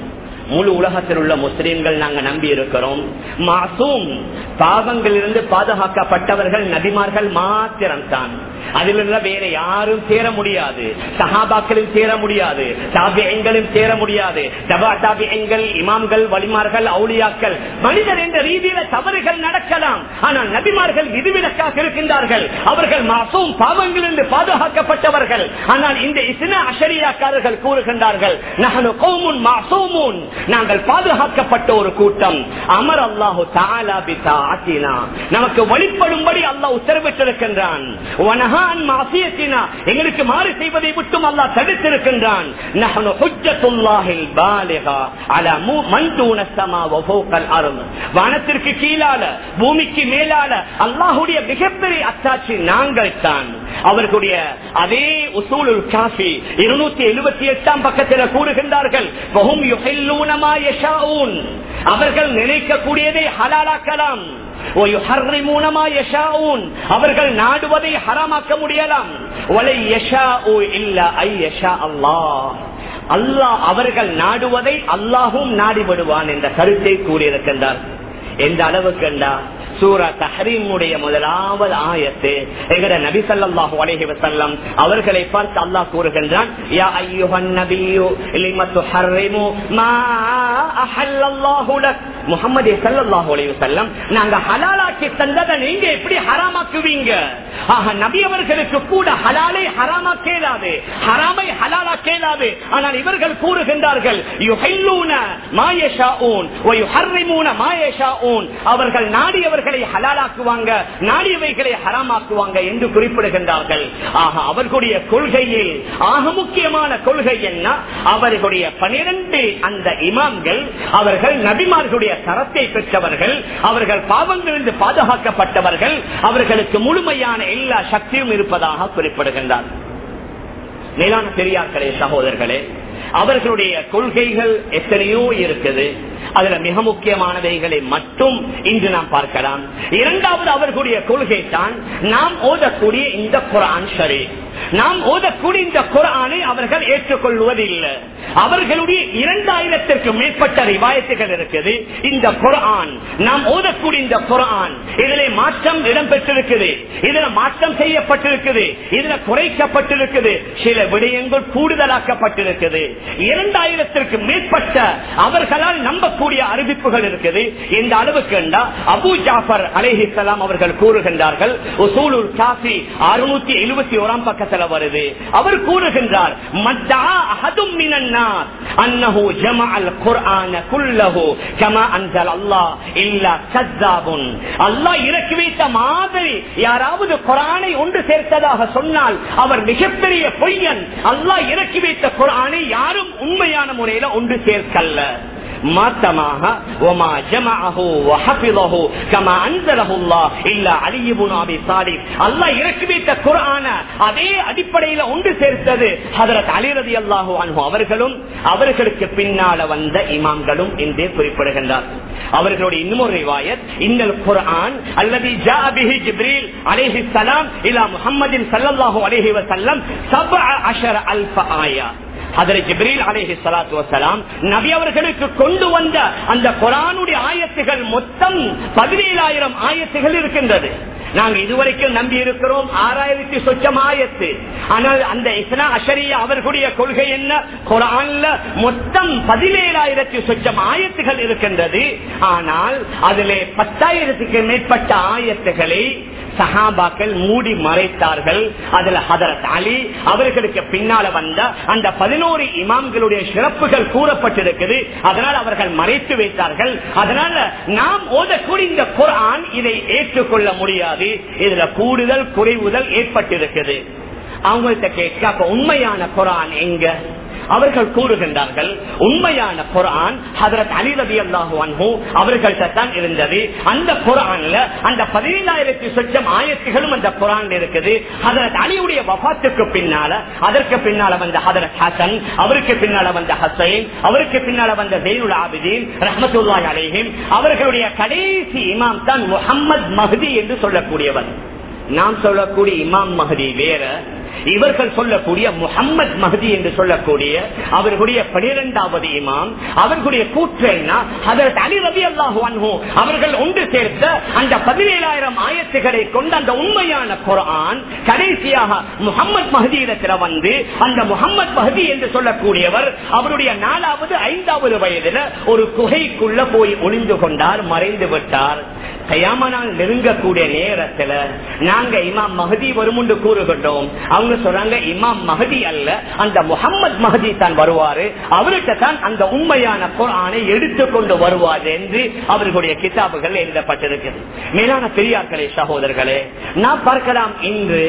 [SPEAKER 2] முழு உலகத்தில் உள்ள முஸ்லிம்கள் நாங்க நம்பி இருக்கிறோம் மாசூம் பாவங்களிலிருந்து பாதுகாக்கப்பட்டவர்கள் நபிமார்கள் மாத்திரம்தான் அதிலிருந்து வேற யாரும் சேர முடியாது சஹாபாக்களும் சேர முடியாது தாபியங்களும் சேர முடியாது தபா தாபியங்கள் இமாம்கள் வலிமார்கள் அவுளியாக்கள் மனிதர் என்ற ரீதியில தவறுகள் நடக்கலாம் ஆனால் நபிமார்கள் விதிவிலக்காக இருக்கின்றார்கள் அவர்கள் மாசூம் பாவங்களிலிருந்து பாதுகாக்கப்பட்டவர்கள் ஆனால் இந்த இஸ்னா அஷரியாக்காரர்கள் கூறுகின்றார்கள் நகனு கௌமுன் மாசூமுன் நாங்கள் பாதுகாக்கப்பட்ட ஒரு கூட்டம் அமர் அல்லாஹு தாலா பிதா ஆத்தினா நமக்கு வழிபடும்படி அல்லாஹ் உத்தரவிட்டிருக்கின்றான் வனஹான் மாசியத்தினா எங்களுக்கு மாறு செய்வதை விட்டும் அல்லாஹ் தடுத்திருக்கின்றான் நஹனு ஹுஜ்ஜத்துல்லாஹில் பாலிகா அலா மு மன் தூன ஸமா வ ஃபௌகல் அர்த் வானத்திற்கு கீழால பூமிக்கு மேலால அல்லாஹ்வுடைய மிகப்பெரிய அத்தாட்சி நாங்கள் தான் அவர்களுடைய அதே உசூலுல் காஃபி இருநூத்தி எழுபத்தி எட்டாம் பக்கத்தில் கூறுகின்றார்கள் வஹும் யுஹில்லூன மா யஷாஊன் அவர்கள் நினைக்கக்கூடியதை ஹலாலாக்கலாம் وَيُحَرِّمُونَ مَا يَشَاءُونَ. அவர்கள் நாடுவதை ஹராமாக்க முடியலாம் وَلَن يَشَاءُوا إِلَّا أَن يَشَاءَ اللَّهُ. அல்லாஹ் அவர்கள் நாடுவதை அல்லாஹும் நாடிவிடுவான் என்ற கருத்தை கூறியிருக்கின்றார் எந்த அளவுக்கு என்றா சூரா தஹரீமுடைய முதலாவது ஆயத்து எங்கட நபி ஸல்லல்லாஹு அலைஹி வஸல்லம் அவர்களை பார்த்து அல்லாஹ் கூறுகின்றான் யா அய்யுஹன் நபியு லிம துஹர்ரிமு மா அஹல்லல்லாஹு லக் முஹம்மது ஸல்லல்லாஹு அலைஹி வஸல்லம் நாங்க ஹலாலாக்கி தந்ததை நீங்க எப்படி ஹராமாக்குவீங்க ஆக நபி அவர்களுக்கு கூட ஹலாலை ஹராமாக்கேலாது ஹராமை ஹலாலாக்கேலாது ஆனால் இவர்கள் கூறுகின்றார்கள் யுஹில்லூன மா யஷாஊன் வ யுஹர்ரிமூன மா யஷாஊன் அவர்கள் நாடியவர்களை ஹலாலாக்குவாங்க நாடியவைகளை ஹராமாக்குவாங்க என்று குறிப்பிடுகின்றார்கள் ஆக அவர்களுடைய கொள்கையில் ஆக முக்கியமான கொள்கை என்ன அவர்களுடைய பனிரெண்டு அந்த இமாம்கள் அவர்கள் நபிமார்களுடைய தரத்தை பெற்றவர்கள் அவர்கள் பாவங்களிலிருந்து பாதுகாக்கப்பட்டவர்கள் அவர்களுக்கு முழுமையான எல்லா சக்தியும் இருப்பதாக குறிப்பிடுகின்றார் மேலான பெரியார்களே சகோதரர்களே அவர்களுடைய கொள்கைகள் எத்தனையோ இருக்குது அதுல மிக முக்கியமானவைகளை மட்டும் இன்று நாம் பார்க்கலாம் இரண்டாவது அவர்களுடைய கொள்கை தான் நாம் ஓதக்கூடிய இந்த குரான் ஷரீ நாம் ஓதக்கூடிய இந்த குரானை அவர்கள் ஏற்றுக்கொள்வதில்லை அவர்களுடைய இரண்டாயிரத்திற்கு மேற்பட்ட ரிவாயத்துகள் இருக்குது இந்த குரான் நாம் ஓதக்கூடிய இந்த குரான் இதுல மாற்றம் இடம்பெற்றிருக்குது இதுல மாற்றம் செய்யப்பட்டிருக்குது இதுல குறைக்கப்பட்டிருக்குது சில விடயங்கள் கூடுதலாக்கப்பட்டிருக்குது இரண்டாயிரத்திற்கு மேற்பட்ட அவர்களால் நம்பக்கூடிய அறிவிப்புகள் இருக்குது இந்த அளவுக்கு அபு ஜாஃபர் அலேஹிசலாம் அவர்கள் கூறுகின்றார்கள் உசூலுல் காஃபி அறுநூத்தி எழுபத்தி ஓராம் பக்கத்தில் வருது அவர் கூறுகின்றார் மத்தா அஹதும் மினன்னார் அன்னஹு ஜமஅல் குர்ஆன குல்லஹு கமா அன்ஸல் அல்லாஹ் இல்லா கஸ்ஸாபுன் அல்லாஹ் இறக்கி வைத்த மாதிரி யாராவது குர்ஆனை ஒன்று சேர்த்ததாக சொன்னால் அவர் மிகப்பெரிய பொய்யன் அல்லாஹ் இறக்கி வைத்த குர்ஆனை யாரும் உண்மையான முறையில ஒன்று சேர்க்கல்ல மாத்தமாக وما جمعه وحفظه كما انزله الله الا علي بن ابي طالب அல்லாஹ் இறக்கி வைத்த குர்ஆன அதே அடிப்படையில் ஒன்று சேர்த்தது ஹஜரத் அலி ரலியல்லாஹு அன்ஹு அவர்களும் அவர்களுக்கு பின்னால வந்த இமாம்களும் என்றே குறிப்பிடுகின்றார் அவர்களுடைய இன்னொரு ரிவாயத் இன்னல் குர்ஆன் அல்லது ஜா பிஹி ஜிப்ரீல் அலைஹி ஸலாம் இலா முஹம்மதின் ஸல்லல்லாஹு அலைஹி வஸல்லம் 17 அல்ஃப ஆயா நபி அவர்களுக்கு கொண்டு வந்த அந்த குரானுடைய ஆயத்துகள் மொத்தம் பதினேழாயிரம் ஆயத்துகள் இருக்கின்றது நாங்க இதுவரைக்கும் நம்பி இருக்கிறோம் ஆறாயிரத்தி சொச்சம் ஆயத்து ஆனால் அந்த இஸ்னா அஷரியா அவர்களுடைய கொள்கை என்ன குரான்ல மொத்தம் பதினேழாயிரத்தி சொச்சம் ஆயத்துகள் இருக்கின்றது ஆனால் அதிலே பத்தாயிரத்துக்கு மேற்பட்ட ஆயத்துகளை சஹாபாக்கள் மூடி மறைத்தார்கள் அதுல ஹதரத் அலி அவர்களுக்கு பின்னால வந்த அந்த பதினோரு இமாம்களுடைய சிறப்புகள் கூறப்பட்டிருக்குது அதனால் அவர்கள் மறைத்து வைத்தார்கள் அதனால நாம் ஓதக்கூடிய இந்த குரான் இதை ஏற்றுக்கொள்ள முடியாது இதுல கூடுதல் குறைவுதல் ஏற்பட்டிருக்குது அவங்கள்ட்ட கேட்க உண்மையான குரான் எங்க அவர்கள் கூறுகின்றார்கள் உண்மையான குரான் ஹதரத் அலி ரபி அல்லாஹு அன்ஹு அவர்கள்ட்ட தான் இருந்தது அந்த குரான்ல அந்த பதினேழாயிரத்தி சொச்சம் ஆயத்துகளும் அந்த குரான் இருக்குது ஹதரத் அலியுடைய வபாத்துக்கு பின்னால அதற்கு பின்னால வந்த ஹதரத் ஹசன் அவருக்கு பின்னால வந்த ஹசைன் அவருக்கு பின்னால வந்த ஜெயினுல் ஆபிதீன் ரஹமத்துல்லாய் அலேஹிம் அவர்களுடைய கடைசி இமாம் தான் முகம்மது மஹதி என்று சொல்லக்கூடியவர் நாம் சொல்லக்கூடிய இமாம் மஹதி வேற இவர்கள் சொல்லக்கூடிய முகம்மது மஹதி என்று சொல்லக்கூடிய அவர்களுடைய பனிரெண்டாவது இமாம் அவர்களுடைய கூற்று என்ன அதற்கு அலி ரபி அல்லாஹு அன்ஹு அவர்கள் ஒன்று சேர்த்த அந்த பதினேழாயிரம் ஆயத்துக்களை கொண்ட அந்த உண்மையான குரான் கடைசியாக முகம்மது மஹதி இடத்துல வந்து அந்த முகம்மது மஹதி என்று சொல்லக்கூடியவர் அவருடைய நாலாவது ஐந்தாவது வயதுல ஒரு குகைக்குள்ள போய் ஒளிந்து கொண்டார் மறைந்து விட்டார் கயாமனால் நெருங்கக்கூடிய நேரத்துல நாங்க இமாம் மகதி வரும் என்று கூறுகின்றோம் அவங்க சொல்றாங்க இமாம் மகதி அல்ல அந்த முகம்மது மகதி தான் வருவாரு அவர்கிட்ட தான் அந்த உண்மையான குரானை எடுத்துக்கொண்டு வருவார் என்று அவர்களுடைய கிதாபுகள் எழுதப்பட்டிருக்கிறது மேலான பெரியார்களே சகோதரர்களே நான் பார்க்கலாம் இன்று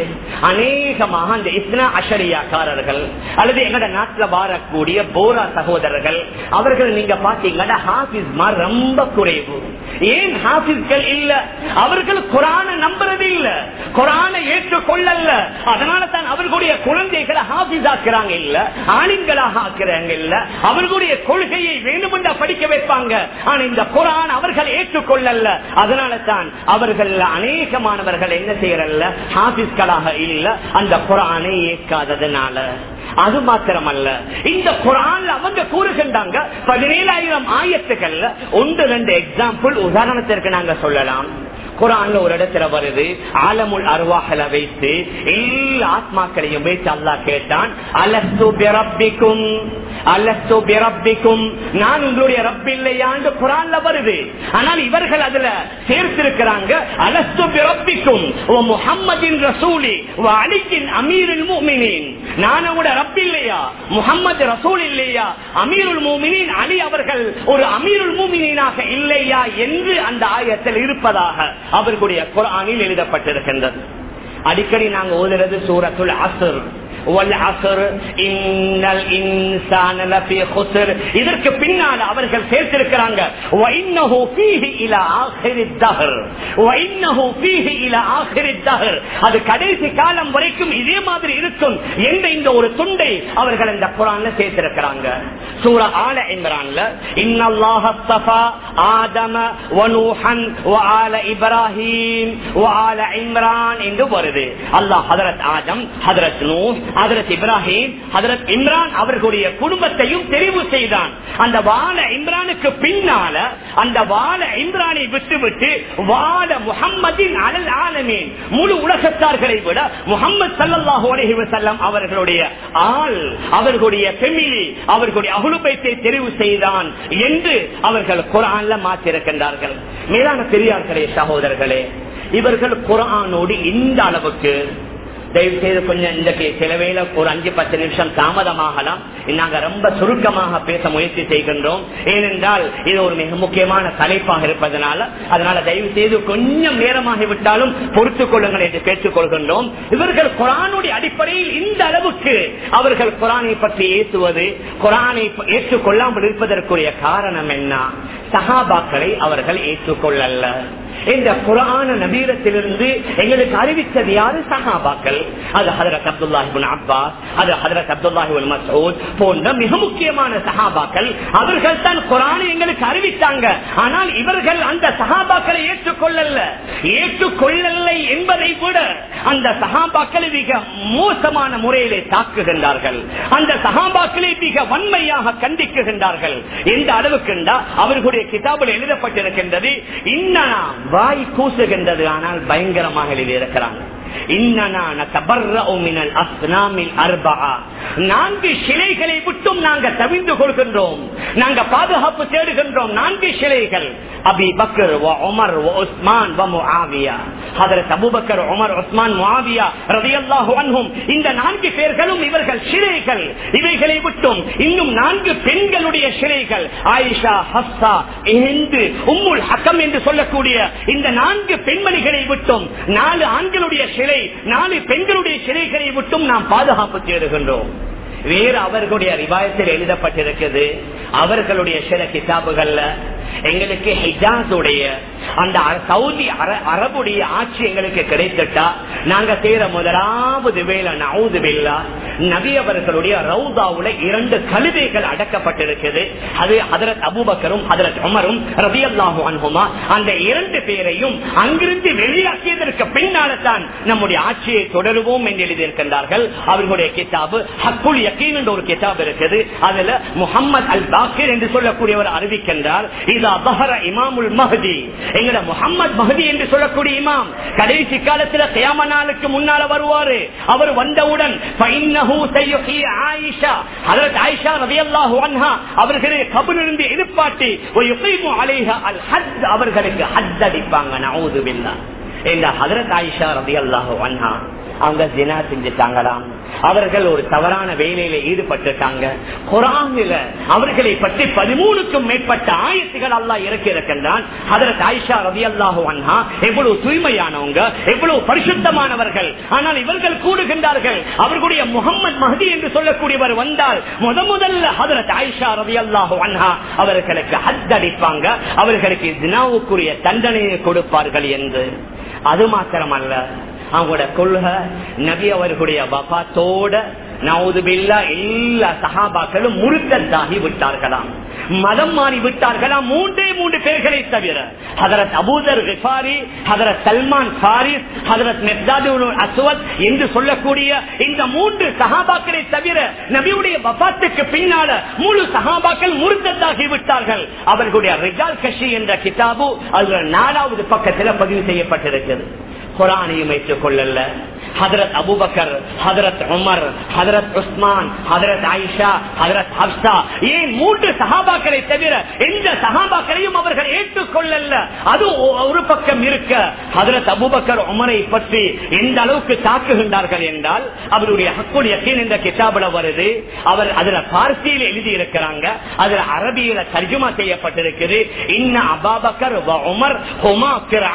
[SPEAKER 2] அநேகமாக அந்த இஸ்னா அஷரியாக்காரர்கள் அல்லது எங்கட நாட்டில் வாரக்கூடிய போரா சகோதரர்கள் அவர்கள் நீங்க பாத்தீங்கன்னா ஹாபிஸ் ரொம்ப குறைவு ஏன் ஹாபிஸ்கள் இல்ல அவர்கள் குரான நம்புறது இல்ல குரான ஏற்றுக்கொள்ளல அதனால தான் அவர்களுடைய குழந்தைகளை ஹாபிஸ் ஆக்குறாங்க இல்ல ஆலிம்களாக ஆக்குறாங்க இல்ல அவர்களுடைய கொள்கையை வேண்டுமென்ற படிக்க வைப்பாங்க ஆனா இந்த குரான் அவர்கள் ஏற்றுக்கொள்ளல அதனால தான் அவர்கள் அநேகமானவர்கள் என்ன செய்யறல்ல ஹாபிஸ்களாக இல்ல அந்த குரானை ஏற்காததுனால அது மாத்திரமல்ல இந்த குரான்ல அவங்க கூறுகின்றாங்க பதினேழாயிரம் ஆயத்துக்கள்ல ஒன்று ரெண்டு எக்ஸாம்பிள் உதாரணத்திற்கு நாங்க சொல்லலாம் குரான்ல ஒரு இடத்துல வருது ஆலமுல் அருவாகல வைத்து எல்லா ஆத்மாக்களையும் வைத்து அல்லா கேட்டான் அலஸ்து பிறப்பிக்கும் அலஸ்து பிறப்பிக்கும் நான் உங்களுடைய ரப் இல்லையாண்டு குரான்ல வருது ஆனால் இவர்கள் அதுல சேர்த்திருக்கிறாங்க அலஸ்து பிறப்பிக்கும் முகம்மதின் ரசூலி அலிக்கின் அமீரின் மூமினின் நான் உங்களோட ரப் இல்லையா முகம்மது ரசூல் இல்லையா அமீருல் மூமினின் அலி அவர்கள் ஒரு அமீருல் மூமினாக இல்லையா என்று அந்த ஆயத்தில் இருப்பதாக அவர்களுடைய குரானில் எழுதப்பட்டிருக்கின்றது அடிக்கடி நாங்க ஓதுறது சூரத்துல் அசர் இதற்கு பின்னால் அவர்கள் சேர்த்திருக்கிறாங்க அது கடைசி காலம் வரைக்கும் இதே மாதிரி இருக்கும் என்ற இந்த ஒரு துண்டை அவர்கள் இந்த குரான்ல சேர்த்திருக்கிறாங்க சூர ஆல இம்ரான்ல இன்னல்லாஹஸ்தபா ஆதம வனூஹன் வஆல இப்ராஹிம் வஆல இம்ரான் என்று வருது அல்லாஹ் ஹதரத் ஆதம் ஹதரத் நூ ஹதரத் இப்ராஹிம் ஹதரத் இம்ரான் அவர்களுடைய குடும்பத்தையும் தெரிவு செய்தான் அந்த வாழ இம்ரானுக்கு பின்னால அந்த வாழ இம்ரானை விட்டுவிட்டு வாழ முகம்மதின் அலல் ஆலமீன் முழு உலகத்தார்களை விட முகமது சல்லாஹூ அலஹி வசல்லம் அவர்களுடைய ஆள் அவர்களுடைய பெமிலி அவர்களுடைய அகுலுபைத்தை தெரிவு செய்தான் என்று அவர்கள் குரான்ல மாற்றிருக்கின்றார்கள் மேலான பெரியார்களே சகோதரர்களே இவர்கள் குரானோடு இந்த அளவுக்கு தயவு செய்து கொஞ்சம் இந்த சில வேலை ஒரு அஞ்சு பத்து நிமிஷம் தாமதமாகலாம் நாங்க ரொம்ப சுருக்கமாக பேச முயற்சி செய்கின்றோம் ஏனென்றால் இது ஒரு மிக முக்கியமான தலைப்பாக இருப்பதனால அதனால தயவு செய்து கொஞ்சம் நேரமாகி விட்டாலும் பொறுத்துக் கொள்ளுங்கள் என்று கேட்டுக் கொள்கின்றோம் இவர்கள் குரானுடைய அடிப்படையில் இந்த அளவுக்கு அவர்கள் குரானை பற்றி ஏற்றுவது குரானை ஏற்றுக்கொள்ளாமல் இருப்பதற்குரிய காரணம் என்ன சகாபாக்களை அவர்கள் ஏற்றுக்கொள்ளல்ல இந்த குரான நபீரத்திலிருந்து எங்களுக்கு அறிவித்தது யாரு சஹாபாக்கள் அது ஹதரத் அப்துல்லாஹிபின் அப்பாஸ் அது ஹதரத் அப்துல்லாஹிபின் மசூத் போன்ற மிக முக்கியமான சஹாபாக்கள் அவர்கள் தான் குரானை எங்களுக்கு அறிவித்தாங்க ஆனால் இவர்கள் அந்த சஹாபாக்களை ஏற்றுக்கொள்ளல ஏற்றுக்கொள்ளலை என்பதை விட அந்த சஹாபாக்களை மிக மோசமான முறையிலே தாக்குகின்றார்கள் அந்த சஹாபாக்களை மிக வன்மையாக கண்டிக்குகின்றார்கள் எந்த அளவுக்கு அவர்களுடைய கிதாபில் எழுதப்பட்டிருக்கின்றது இன்ன வாய் கூசுகின்றது ஆனால் பயங்கரமாக எழுதியிருக்கிறாங்க நான்கு சிலைகளை விட்டும் நாங்கள் தவிந்து கொள்கின்றோம் நாங்க பாதுகாப்பு தேடுகின்றோம் நான்கு சிலைகள் Abi Bakr Umar Usman Abu Bakr Umar Usman இந்த நான்கு பேர்களும் இவர்கள் சிலைகள் இவைகளை விட்டும் இன்னும் நான்கு பெண்களுடைய சிலைகள் ஆயிஷா ஹப்சா இந்து உம்முல் ஹக்கம் என்று சொல்லக்கூடிய இந்த நான்கு பெண்மணிகளை விட்டும் நாலு ஆண்களுடைய சிலை நாலு பெண்களுடைய சிலைகளை விட்டும் நாம் பாதுகாப்பு தேடுகின்றோம் வேறு அவர்களுடைய ரிவாயத்தில் எழுதப்பட்டிருக்கிறது அவர்களுடைய சில கிதாபுகள்ல எங்களுக்கு ஹிஜாஸுடைய அந்த சவுதி அரபுடைய ஆட்சி எங்களுக்கு கிடைத்துட்டா நாங்க செய்யற முதலாவது வேலை நவுது வேலா நபி அவர்களுடைய ரவுதாவுல இரண்டு கழுதைகள் அடக்கப்பட்டிருக்கிறது அது அதரத் அபுபக்கரும் அதரத் உமரும் ரவி அல்லாஹு அன்புமா அந்த இரண்டு பேரையும் அங்கிருந்து வெளியாக்கியதற்கு அவர்களுக்கு பின்னால தான் நம்முடைய ஆட்சியை தொடருவோம் என்று எழுதியிருக்கின்றார்கள் அவர்களுடைய கிதாபு ஹக்குல் யக்கீன் என்ற ஒரு கிதாப் இருக்குது அதுல முகமது அல் பாக்கிர் என்று சொல்லக்கூடியவர் அறிவிக்கின்றார் இது அபஹர இமாமுல் மஹதி எங்கட முகமது மஹதி என்று சொல்லக்கூடிய இமாம் கடைசி காலத்துல கியாம நாளுக்கு முன்னால வருவாரு அவர் வந்தவுடன் ஆயிஷா ஹதரத் ஆயிஷா ரலியல்லாஹு அன்ஹா அவர்களை கபரிலிருந்து எதிர்பார்த்தி அல் ஹத் அவர்களுக்கு ஹத் அடிப்பாங்க நவுது பில்லா இந்த ஹதரத் ஆயிஷா ரலியல்லாஹு அன்ஹா அவங்க ஜினா செஞ்சுட்டாங்களாம் அவர்கள் ஒரு தவறான வேலையில ஈடுபட்டுட்டாங்க குரானில அவர்களை பற்றி பதிமூணுக்கும் மேற்பட்ட ஆயத்துகள் அல்லா இறக்கி இருக்கின்றான் அதற்கு ஆயிஷா ரவி அல்லாஹு அண்ணா எவ்வளவு தூய்மையானவங்க எவ்வளவு பரிசுத்தமானவர்கள் ஆனால் இவர்கள் கூடுகின்றார்கள் அவர்களுடைய முகமது மஹதி என்று சொல்லக்கூடியவர் வந்தால் முத முதல்ல ஹதரத் ஆயிஷா ரவி அல்லாஹு அண்ணா அவர்களுக்கு ஹத் அடிப்பாங்க அவர்களுக்கு தினாவுக்குரிய தண்டனையை கொடுப்பார்கள் என்று அது மாத்திரமல்ல அவங்களோட கொள்கை நபி அவர்களுடைய வபாத்தோட நவுதுபில்லா எல்லா சகாபாக்களும் முருத்தத்தாகி விட்டார்களாம் மதம் மாறி விட்டார்களாம் மூன்றே மூன்று பேர்களை தவிர ஹதரத் அபூதர் ரிஃபாரி ஹதரத் சல்மான் பாரிஸ் ஹதரத் மெர்தாது அஸ்வத் என்று சொல்லக்கூடிய இந்த மூன்று சகாபாக்களை தவிர நபியுடைய வபாத்துக்கு பின்னால முழு சகாபாக்கள் முருத்தத்தாகி விட்டார்கள் அவர்களுடைய ரிஜால் கஷி என்ற கிதாபு அதுல நாலாவது பக்கத்தில் பதிவு செய்யப்பட்டிருக்கிறது குரானையும் வைத்துக் கொள்ளல ஹதரத் அபுபக்கர் ஹதரத் உமர் ஹதரத் உஸ்மான் ஹதரத் ஆயிஷா ஹதரத் ஹப்சா ஏன் மூன்று சகாபாக்களை தவிர எந்த சகாபாக்களையும் அவர்கள் ஏற்றுக்கொள்ளல அது ஒரு பக்கம் இருக்க ஹதரத் அபுபக்கர் உமரை பற்றி எந்த அளவுக்கு தாக்குகின்றார்கள் என்றால் அவருடைய ஹக்குடைய என்ற கிதாபில் வருது அவர் அதுல பார்சியில் எழுதி இருக்கிறாங்க அதுல அரபியில தர்ஜுமா செய்யப்பட்டிருக்குது இன்ன அபாபக்கர் உமர் ஹுமா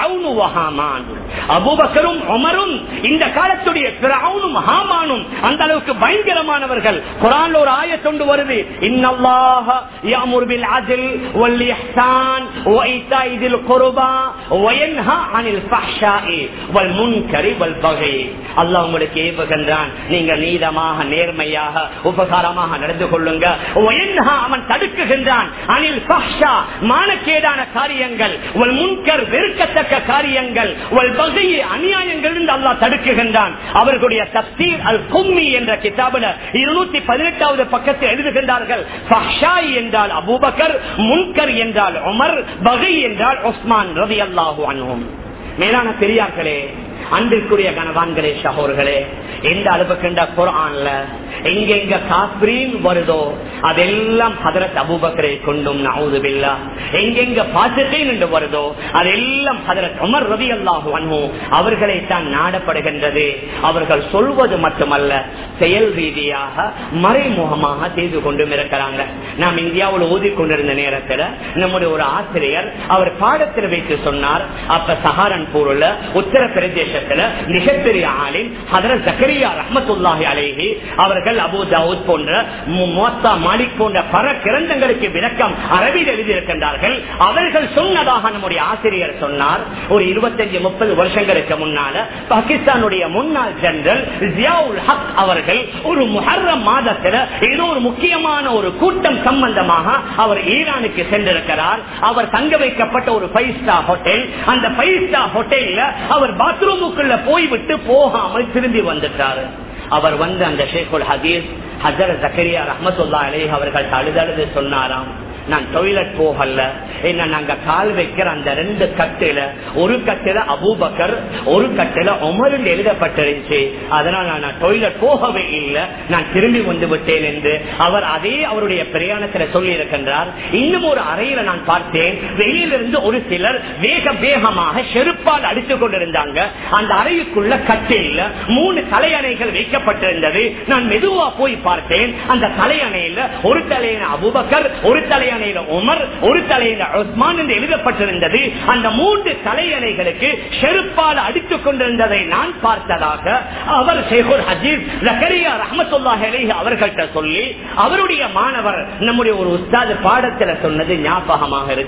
[SPEAKER 2] வஹாமான் அபுபக்கரும் உமரும் இந்த காலத்துடைய பிறவுனும் ஹாமானும் அந்த அளவுக்கு பயங்கரமானவர்கள் குரான் ஒரு ஆயத்தொண்டு வருது இன்னல்லாஹ யாமுர் பில் அஜில் வல் இஹ்சான் வ ஈதாஇ தில் குர்பா வ யன்ஹா அனில் ஃபஹ்ஷாஇ வல் முன்கரி வல் பகை அல்லாஹ் உங்களுக்கு ஏவுகின்றான் நீங்க நீதமாக நேர்மையாக உபகாரமாக நடந்து கொள்ளுங்க வ யன்ஹா அவன் தடுக்குகின்றான் அனில் ஃபஹ்ஷா மானக்கேடான காரியங்கள் வல் முன்கர் வெறுக்கத்தக்க காரியங்கள் வல் பகை அநியாயங்கள் அல்லாஹ் தடுக்குகின்றான் அவர்களுடைய தப்சீர் அல் கும்மி என்ற கிதாபில் இருநூத்தி பதினெட்டாவது பக்கத்தில் எழுதுகின்றார்கள் என்றால் அபூபக்கர் முன்கர் என்றால் உமர் பகை என்றால் உஸ்மான் ரவி அல்லாஹூ அனுவும் மேலான பெரியார்களே அன்பிற்குரிய கனவான்களே சகோர்களே எந்த அளவுக்குண்ட குரான்ல எங்கெங்க காஸ்பிரீன் வருதோ அதெல்லாம் ஹதரத் அபுபக்கரை கொண்டும் நவுதுபில்லா எங்கெங்க பாசிட்டேன் என்று வருதோ அதெல்லாம் ஹதரத் உமர் ரவி அல்லாஹு அன்மோ அவர்களை தான் நாடப்படுகின்றது அவர்கள் சொல்வது மட்டுமல்ல செயல் ரீதியாக மறைமுகமாக செய்து கொண்டும் இருக்கிறாங்க நாம் இந்தியாவில் ஓதி கொண்டிருந்த நேரத்தில் நம்முடைய ஒரு ஆசிரியர் அவர் பாடத்தில் வைத்து சொன்னார் அப்ப சஹாரன்பூர்ல உத்தரப்பிரதேசத்துல மிகப்பெரிய ஆளின் ஹதரத் ஜக்கரியா ரஹமத்துல்லாஹி அலேஹி அவர்கள் அபு தாவூத் போன்ற மோத்தா மாலிக் போன்ற பல கிரந்தங்களுக்கு விளக்கம் அரபில் எழுதியிருக்கின்றார்கள் அவர்கள் சொன்னதாக நம்முடைய ஆசிரியர் சொன்னார் ஒரு இருபத்தஞ்சு முப்பது வருஷங்களுக்கு முன்னால பாகிஸ்தானுடைய முன்னாள் ஜெனரல் ஜியாவுல் ஹக் அவர்கள் ஒரு முஹர்ரம் மாதத்துல ஏதோ ஒரு முக்கியமான ஒரு கூட்டம் சம்பந்தமாக அவர் ஈரானுக்கு சென்றிருக்கிறார் அவர் தங்க வைக்கப்பட்ட ஒரு ஃபைவ் ஸ்டார் ஹோட்டல் அந்த ஃபைவ் ஸ்டார் ஹோட்டல்ல அவர் பாத்ரூமுக்குள்ள போய்விட்டு போகாமல் திரும்பி வந்துட்டாரு அவர் வந்து அந்த ஷேகுல் ஹதீஸ் ஹசர் ஜக்கரியா ரஹமத்துல்லா அலே அவர்கள் அழுதழுது சொன்னாராம் நான் டொய்லெட் போகல என்ன நாங்க கால் வைக்கிற அந்த ரெண்டு கட்டில ஒரு கட்டில அபூபக்கர் ஒரு கட்டில உமரில் எழுதப்பட்டிருந்துச்சு அதனால நான் டொய்லெட் போகவே இல்லை நான் திரும்பி வந்து விட்டேன் என்று அவர் அதே அவருடைய பிரயாணத்துல சொல்லி இருக்கின்றார் இன்னும் ஒரு அறையில நான் பார்த்தேன் வெளியிலிருந்து ஒரு சிலர் வேக வேகமாக செருப்பால் அடித்துக் கொண்டிருந்தாங்க அந்த அறைக்குள்ள கட்டில மூணு தலையணைகள் வைக்கப்பட்டிருந்தது நான் மெதுவா போய் பார்த்தேன் அந்த தலையணையில ஒரு தலையணை அபுபக்கர் ஒரு தலையணையில உமர் ஒரு தலையில உஸ்மான் என்று எழுதப்பட்டிருந்தது அந்த மூன்று தலையணைகளுக்கு செருப்பால் அடித்துக் கொண்டிருந்ததை நான் பார்த்ததாக அவர் ஷேகுர் ஹஜீஸ் ஜக்கரியா ரஹமத்துல்லாஹி அலைஹி அவர்கள்ட்ட சொல்லி அவருடைய மாணவர் நம்முடைய ஒரு உஸ்தாது பாடத்துல சொன்னது ஞாபகமாக இருக்கு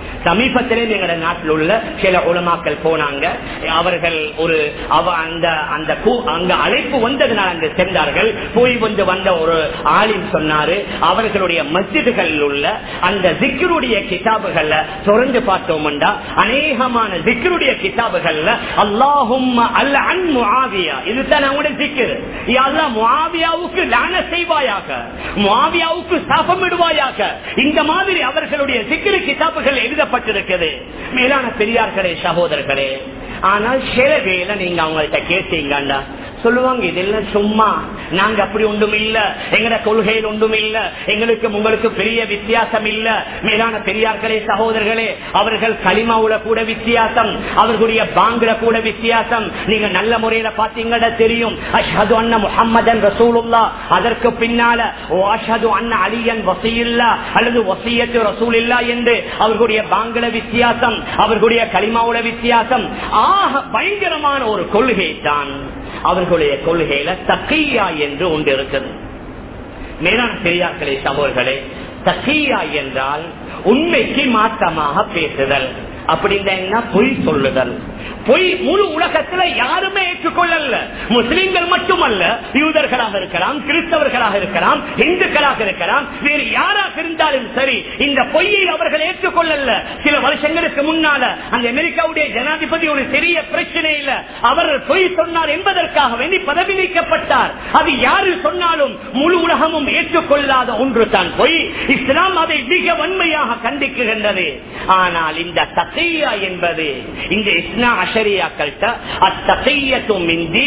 [SPEAKER 2] சமீபத்திலே எங்களோட நாட்டில் உள்ள சில உலமாக்கள் போனாங்க அவர்கள் ஒரு அவ அந்த அந்த கூ- அங்க அழைப்பு வந்ததுனால் அங்கு சென்றார்கள் போய் வந்து வந்த ஒரு ஆலிம் சொன்னாரு அவர்களுடைய மஸ்ஜிதுகளில் உள்ள அந்த ஜிக்கருடைய கிதாபுகள்ல தொடர்ந்து பார்த்தோம்டா அநேகமான ஜிக்கருடைய கிதாபுகள்ல அல்லாஹும் அல்ல அன் முஆவியா இதுதான் நம்முடைய ஜிக்கர் அல்லா முஆவியாவுக்கு லான செய்வாயாக முஆவியாவுக்கு சாபமிடுவாயாக இந்த மாதிரி அவர்களுடைய சிக்கிரி கிதாபுகள் எழுதப்பட்டிருக்கிறது மேலான பெரியார்களே சகோதரர்களே ஆனால் சில வேலை நீங்க அவங்கள்ட்ட கேட்டீங்கண்டா சொல்லுவாங்க இதெல்லாம் சும்மா நாங்க அப்படி ஒன்றும் இல்ல எங்கட கொள்கையில் ஒன்றும் இல்ல எங்களுக்கு உங்களுக்கு பெரிய வித்தியாசம் இல்ல மேலான பெரியார்களே சகோதரர்களே அவர்கள் களிமாவுல கூட வித்தியாசம் அவர்களுடைய பாங்குல கூட வித்தியாசம் நீங்க நல்ல முறையில பாத்தீங்கன்னா தெரியும் அஷ்ஹது அண்ண முஹம்மதன் ரசூலுல்லா அதற்கு பின்னால ஓ அஷ்ஹது அண்ண அலியன் வசியில்லா அல்லது வசியத்து ரசூல் இல்லா என்று அவர்களுடைய பாங்குல வித்தியாசம் அவர்களுடைய களிமாவுல வித்தியாசம் ஆக பயங்கரமான ஒரு கொள்கை தான் அவர்களுடைய கொள்கையில தக்கையா என்று ஒன்று இருக்குது மேலான பெரியார்களே சகோதர்களே தக்கையா என்றால் உண்மைக்கு மாற்றமாக பேசுதல் அப்படின்னா பொய் சொல்லுதல் பொய் முழு உலகத்துல யாருமே ஏற்றுக்கொள்ளல முஸ்லிம்கள் மட்டுமல்ல யூதர்களாக இருக்கலாம் கிறிஸ்தவர்களாக இருக்கலாம் இந்துக்களாக இருக்கலாம் வேறு யாராக இருந்தாலும் சரி இந்த பொய்யை அவர்கள் ஏற்றுக்கொள்ளல சில வருஷங்களுக்கு முன்னால அந்த அமெரிக்காவுடைய ஜனாதிபதி ஒரு பெரிய பிரச்சனை இல்ல அவர் பொய் சொன்னார் என்பதற்காக வேண்டி பதவி நீக்கப்பட்டார் அது யாரு சொன்னாலும் முழு உலகமும் ஏற்றுக்கொள்ளாத ஒன்று தான் பொய் இஸ்லாம் அதை மிக வன்மையாக கண்டிக்கின்றது ஆனால் இந்த தகையா என்பது இந்த இஸ்னா அஷரியாக்கள்கிட்ட அத்தகையத்தும்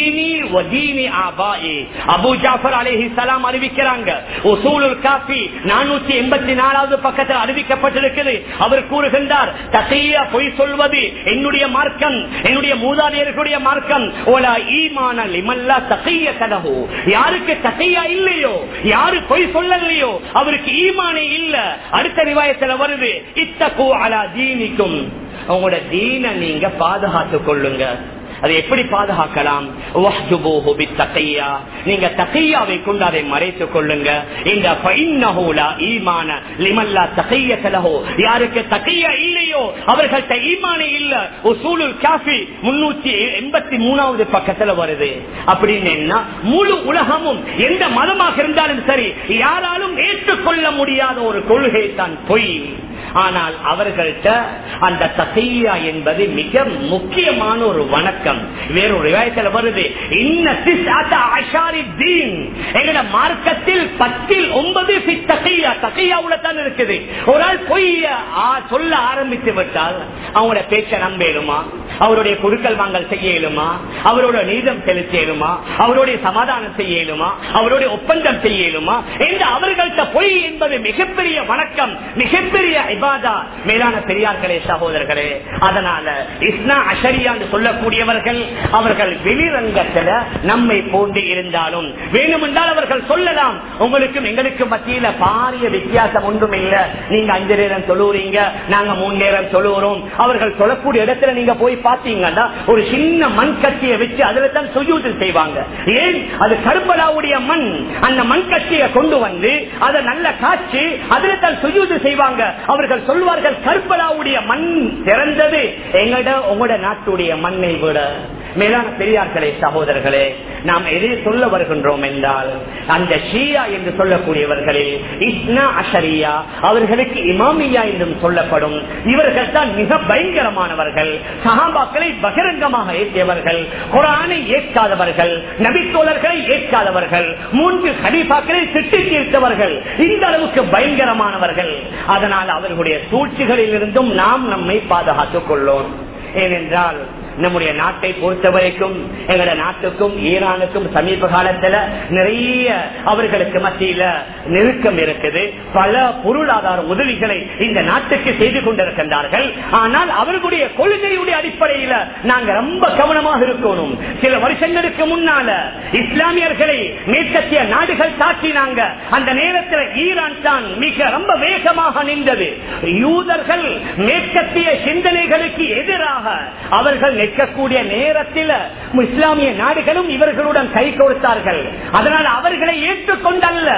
[SPEAKER 2] அபு ஜாஃபர் அலேஹி சலாம் அறிவிக்கிறாங்க உசூலுல் காஃபி நானூத்தி எண்பத்தி நாலாவது பக்கத்தில் அறிவிக்கப்பட்டிருக்கிறது அவர் கூறுகின்றார் தகையா பொய் சொல்வது என்னுடைய மார்க்கம் என்னுடைய மூதாதையர்களுடைய மார்க்கம் ஓலா ஈமான லிமல்லா தகைய கனவு யாருக்கு தகையா இல்லையோ யாரு பொய் சொல்லலையோ அவருக்கு ஈமானே இல்ல அடுத்த ரிவாயத்துல வருது இத்தகு அலா தீனிக்கும் உங்களோட தீன நீங்க பாதுகாத்துக் கொள்ளுங்க அதை எப்படி பாதுகாக்கலாம் வஹ்ஜுபூஹு பித்தகையா. நீங்க தகையாவை கொண்டு அதை மறைத்துக் கொள்ளுங்க இந்த ஃபைன்னஹூலா ஈமான லிமல்லா தகையத லஹு. யாருக்கு தகையா இல்லையோ அவர்கள்ட்ட ஈமானே இல்ல உசூலுல் காஃபி முன்னூத்தி எண்பத்தி மூணாவது பக்கத்துல வருது அப்படின்னு என்ன, முழு உலகமும் எந்த மதமாக இருந்தாலும் சரி யாராலும் ஏற்றுக்கொள்ள முடியாத ஒரு கொள்கை தான் பொய் ஆனால் அவர்கள்ட்ட அந்த தசையா என்பது மிக முக்கியமான ஒரு வணக்கம் வேறொரு விவாயத்தில் வருது இன்ன சிஸ்ஆத்த அஷாரி தீன். எங்கட மார்க்கத்தில் பத்தில் ஒன்பது தகையா தகையாவுல தான் இருக்குது ஒரு ஆள் பொய்ய ஆ, சொல்ல ஆரம்பித்து விட்டால் அவங்களோட பேச்சை நம்பேலுமா அவருடைய குடுக்கல் வாங்கல் செய்ய இயலுமா அவரோட நீதம் செலுத்த இயலுமா அவருடைய சமாதானம் செய்ய இயலுமா அவருடைய ஒப்பந்தம் செய்ய இயலுமா என்று அவர்கள்ட்ட பொய் என்பது மிகப்பெரிய வணக்கம் மிகப்பெரிய இபாதா மேலான பெரியார்களே சகோதரர்களே அதனால இஸ்னா அஷரியா என்று சொல்லக்கூடியவர்கள் அவர்கள் வெளிரங்கத்துல நம்மை போன்று இருந்தாலும் வேணுமென்றால் அவர்கள் சொல்லலாம் உங்களுக்கும் எங்களுக்கும் மத்தியில பாரிய வித்தியாசம் ஒன்றும் இல்ல நீங்க அஞ்சு நேரம் தொழுவுறீங்க நாங்க மூணு நேரம் தொழுவுறோம் அவர்கள் சொல்லக்கூடிய இடத்துல நீங்க போய் பாத்தீங்கன்னா ஒரு சின்ன மண் கட்டியை வச்சு அதுல தான் சுஜூது செய்வாங்க ஏன் அது கருப்பலாவுடைய மண் அந்த மண் கட்டியை கொண்டு வந்து அதை நல்ல காய்ச்சி அதுல தான் சுஜூது செய்வாங்க அவர்கள் சொல்வார்கள் கருப்பலாவுடைய மண் திறந்தது எங்கட உங்களோட நாட்டுடைய மண்ணை விட மேலான பெரியார்களே சகோதரர்களே நாம் எதை சொல்ல வருகின்றோம் என்றால் அந்த ஷியா என்று சொல்லக்கூடியவர்களில் இஸ்னா அஷரியா அவர்களுக்கு இமாமியா என்றும் சொல்லப்படும் இவர்கள் தான் மிக பயங்கரமானவர்கள் சகாபாக்களை பகிரங்கமாக ஏற்றியவர்கள் குரானை ஏற்காதவர்கள் நபித்தோழர்களை ஏற்காதவர்கள் மூன்று கடிபாக்களை திட்டி தீர்த்தவர்கள் இந்த அளவுக்கு பயங்கரமானவர்கள் அதனால் அவர்களுடைய சூழ்ச்சிகளில் இருந்தும் நாம் நம்மை பாதுகாத்துக் கொள்ளோம் ஏனென்றால் நம்முடைய நாட்டை பொறுத்த வரைக்கும் எங்களோட நாட்டுக்கும் ஈரானுக்கும் சமீப காலத்துல நிறைய அவர்களுக்கு மத்தியில நெருக்கம் இருக்குது பல பொருளாதார உதவிகளை இந்த நாட்டுக்கு செய்து கொண்டிருக்கின்றார்கள் ஆனால் அவர்களுடைய கொள்கையுடைய அடிப்படையில நாங்க ரொம்ப கவனமாக இருக்கணும் சில வருஷங்களுக்கு முன்னால இஸ்லாமியர்களை மேற்கத்திய நாடுகள் தாக்கினாங்க அந்த நேரத்தில் ஈரான் தான் மிக ரொம்ப வேகமாக நின்றது யூதர்கள் மேற்கத்திய சிந்தனைகளுக்கு எதிராக அவர்கள் நிற்கக்கூடிய நேரத்தில் இஸ்லாமிய நாடுகளும் இவர்களுடன் கை கொடுத்தார்கள் அதனால் அவர்களை ஏற்றுக்கொண்டல்ல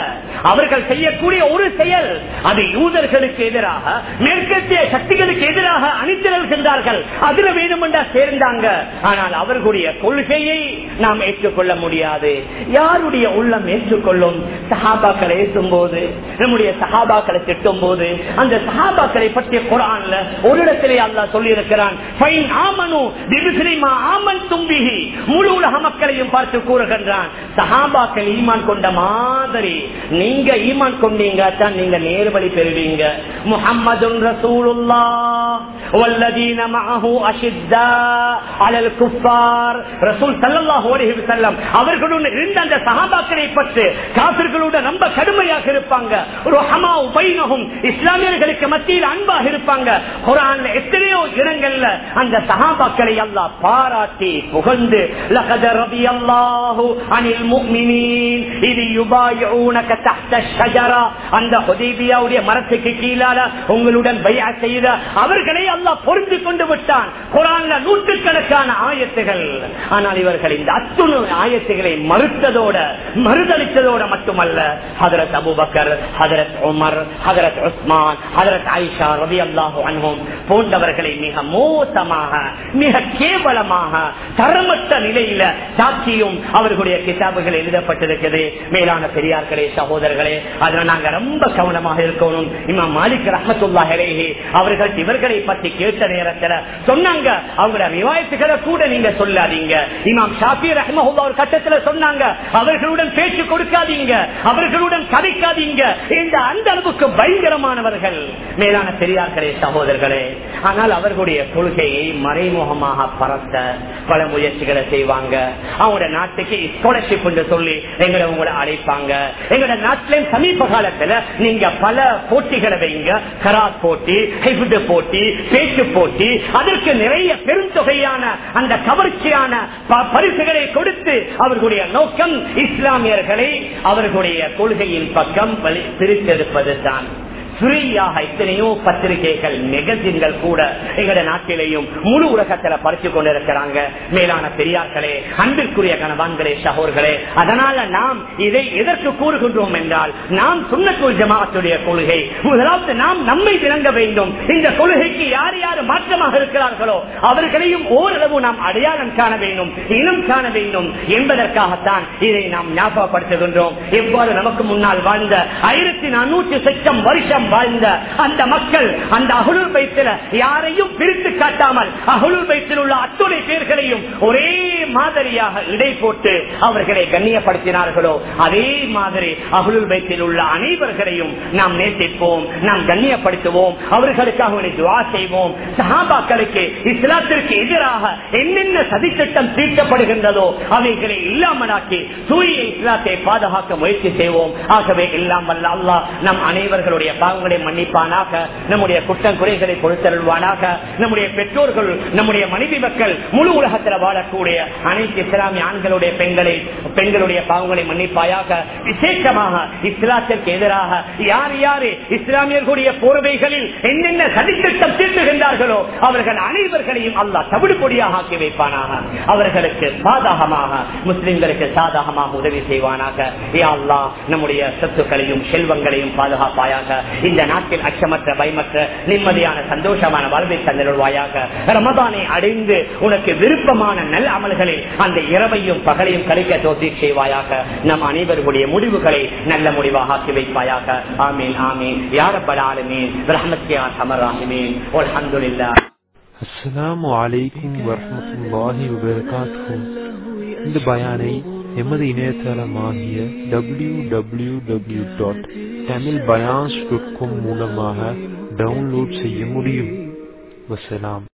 [SPEAKER 2] அவர்கள் செய்யக்கூடிய ஒரு செயல் அது யூதர்களுக்கு எதிராக மேற்கத்திய சக்திகளுக்கு எதிராக அணிதிரள்கின்றார்கள் அதுல வேணுமென்றா சேர்ந்தாங்க ஆனால் அவர்களுடைய கொள்கையை நாம் ஏற்றுக்கொள்ள முடியாது யாருடைய உள்ளம் ஏற்றுக்கொள்ளும் சஹாபாக்களை ஏற்றும் போது நம்முடைய சஹாபாக்களை திட்டும் போது அந்த சஹாபாக்களை பற்றிய குரான்ல ஒரு இடத்திலே அல்லா சொல்லி இருக்கிறான் முழு உலக மக்களையும் பார்த்து கூறுகின்றான் சஹாபாக்கள் ஈமான் கொண்ட மாதிரி நீங்க ஈமான் கொண்டீங்க தான் நீங்க நேர்வழி பெறுவீங்க முகம்மது ரசூலுல்லா والذين معه أشداء على الكفار رسول صلى الله عليه وسلم அவர்களுடன் இருந்த அந்த சஹாபாக்களை பற்றி காபிர்களோட ரொம்ப கடுமையாக இருப்பாங்க ஒரு ஹமாவு பைனகும் இஸ்லாமியர்களுக்கு மத்தியில் அன்பாக இருப்பாங்க குரான்ல எத்தனையோ இடங்கள்ல அந்த சஹாபாக்களை அல்லாஹ் பாராட்டி புகழ்ந்து லகத ரபி அல்லாஹு அனில் முஃமினீன் இது யுபாயுனக தஹ்த ஷஜரா அந்த ஹுதைபியாவுடைய மரத்துக்கு கீழால உங்களுடன் பையா செய்த அவர்களை அல்லாஹ் பொருந்து கொண்டு விட்டான் குரான்ல நூற்றுக்கணக்கான ஆயத்துகள் ஆனால் இவர்கள் இந்த அத்துணு ஆயத்துகளை மறுத்ததோட மறுதளித்ததோட மட்டுமல்ல ஹதரத் அபுபக்கர் ஹதரத் உமர் ஹதரத் உஸ்மான் ஹதரத் ஆயிஷா ரவி அல்லாஹு அன்ஹும் போன்றவர்களை மிக மோசமாக மிக கேவலமாக தரமற்ற நிலையில சாட்சியும் அவர்களுடைய கிதாபுகள் எழுதப்பட்டிருக்கிறது மேலான பெரியார்களே சகோதரர்களே அதனால நாங்க ரொம்ப கவனமாக இருக்கணும் இமாம் மாலிக் ரஹமத்துல்லா அவர்கள் இவர்களை பற்றி கேட்ட நேரத்தில் சொன்னாங்க அவங்களோட விவாயத்துகளை கூட நீங்க சொல்லாதீங்க இமாம் ஷாபி ரஹமஹுல்லா ஒரு கட்டத்துல சொன்னாங்க அவர்களுடன் பேச்சு கொடுக்காதீங்க அவர்களுடன் கதைக்காதீங்க இந்த அந்த அளவுக்கு பயங்கரமானவர்கள் மேலான பெரியார்களே சகோதரர்களே ஆனால் அவர்களுடைய கொள்கையை மறைமுகமாக பரத்த பல முயற்சிகளை செய்வாங்க அவங்களோட நாட்டுக்கு ஸ்காலர்ஷிப் என்று சொல்லி எங்களை உங்களை அழைப்பாங்க எங்களோட நாட்டிலும் சமீப காலத்துல நீங்க பல போட்டிகளை வைங்க கராத் போட்டி ஹைஃபுட் போட்டி பேச்சு போட்டி அதற்கு நிறைய பெருந்தொகையான அந்த கவர்ச்சியான ப- பரிசுகளை கொடுத்து அவர்களுடைய நோக்கம் இஸ்லாமியர்களை அவர்களுடைய கொள்கையின் பக்கம் வழி- பிரித்தெடுப்பது தான் ஃப்ரீயாக எத்தனையோ பத்திரிகைகள் மெகசின்கள் கூட எங்கட நாட்டிலேயும் முழு உலகத்துல பறிச்சு கொண்டிருக்கிறாங்க மேலான பெரியார்களே அன்பிற்குரிய கணவான்களே சகோர்களே அதனால நாம் இதை எதற்கு கூறுகின்றோம் என்றால் நாம் சுண்ணத்துல் ஜமாத்துடைய கொள்கை முதலாவது நாம் நம்மை விளங்க வேண்டும் இந்த கொள்கைக்கு யார் யார் மாற்றமாக இருக்கிறார்களோ அவர்களையும் ஓரளவு நாம் அடையாளம் காண வேண்டும் இனம் காண வேண்டும் என்பதற்காகத்தான் இதை நாம் ஞாபகப்படுத்துகின்றோம் எவ்வாறு நமக்கு முன்னால் வாழ்ந்த ஆயிரத்தி நானூற்றி லட்சம் வருஷம் வாழ்ந்த அந்த மக்கள் அந்த அகுலூர் பைத்தில யாரையும் பிரித்து காட்டாமல் அகுலூர் பைத்தில் உள்ள அத்துணை பேர்களையும் ஒரே மாதிரியாக இடை போட்டு அவர்களை கண்ணியப்படுத்தினார்களோ அதே மாதிரி அகுலூர் பைத்தில் உள்ள அனைவர்களையும் நாம் நேசிப்போம் நாம் கண்ணியப்படுத்துவோம் அவர்களுக்காக ஒரு துவா செய்வோம் சஹாபாக்களுக்கு இஸ்லாத்திற்கு எதிராக என்னென்ன சதித்திட்டம் தீர்க்கப்படுகின்றதோ அவைகளை இல்லாமலாக்கி தூய இஸ்லாத்தை பாதுகாக்க முயற்சி செய்வோம் ஆகவே எல்லாம் வல்ல அல்லாஹ் நம் அனைவர்களுடைய பாவங்களை மன்னிப்பானாக நம்முடைய குற்றம் குறைகளை கொடுத்தருள்வானாக நம்முடைய பெற்றோர்கள் நம்முடைய மனைவி மக்கள் முழு உலகத்தில் வாழக்கூடிய அனைத்து இஸ்லாமிய ஆண்களுடைய பெண்களை பெண்களுடைய பாவங்களை மன்னிப்பாயாக விசேஷமாக இஸ்லாத்திற்கு எதிராக யார் யாரு இஸ்லாமியர்களுடைய போர்வைகளில் என்னென்ன சதித்திட்டம் தீர்த்துகின்றார்களோ அவர்கள் அனைவர்களையும் அல்லாஹ் தவிடுபொடியாக ஆக்கி வைப்பானாக அவர்களுக்கு சாதகமாக முஸ்லிம்களுக்கு சாதகமாக உதவி செய்வானாக யா அல்லாஹ் நம்முடைய சொத்துக்களையும் செல்வங்களையும் பாதுகாப்பாயாக இந்த நாட்டில் அச்சமற்ற பயமற்ற நிம்மதியான சந்தோஷமான வாழ்வை தந்திருவாயாக ரமதானை அடைந்து உனக்கு விருப்பமான நல் அமல்களில் அந்த இரவையும் பகலையும் கழிக்க தோற்றி செய்வாயாக நம் அனைவருடைய முடிவுகளை நல்ல முடிவாக ஆக்கி வைப்பாயாக ஆமீன் ஆமீன் யாரப்பட ஆளுமீன் ரஹமத்தியா சமர் ஆமீன் அல்ஹம்துலில்லாஹ்
[SPEAKER 1] அஸ்ஸலாமு அலைக்கும் வரஹ்மத்துல்லாஹி வபரகாத்துஹு இந்த பயானை எமது இணையதளமாகிய W W W dot Tamil பயான்ஸ் dot com மூலமாக டவுன்லோட் செய்ய முடியும் வசலாம்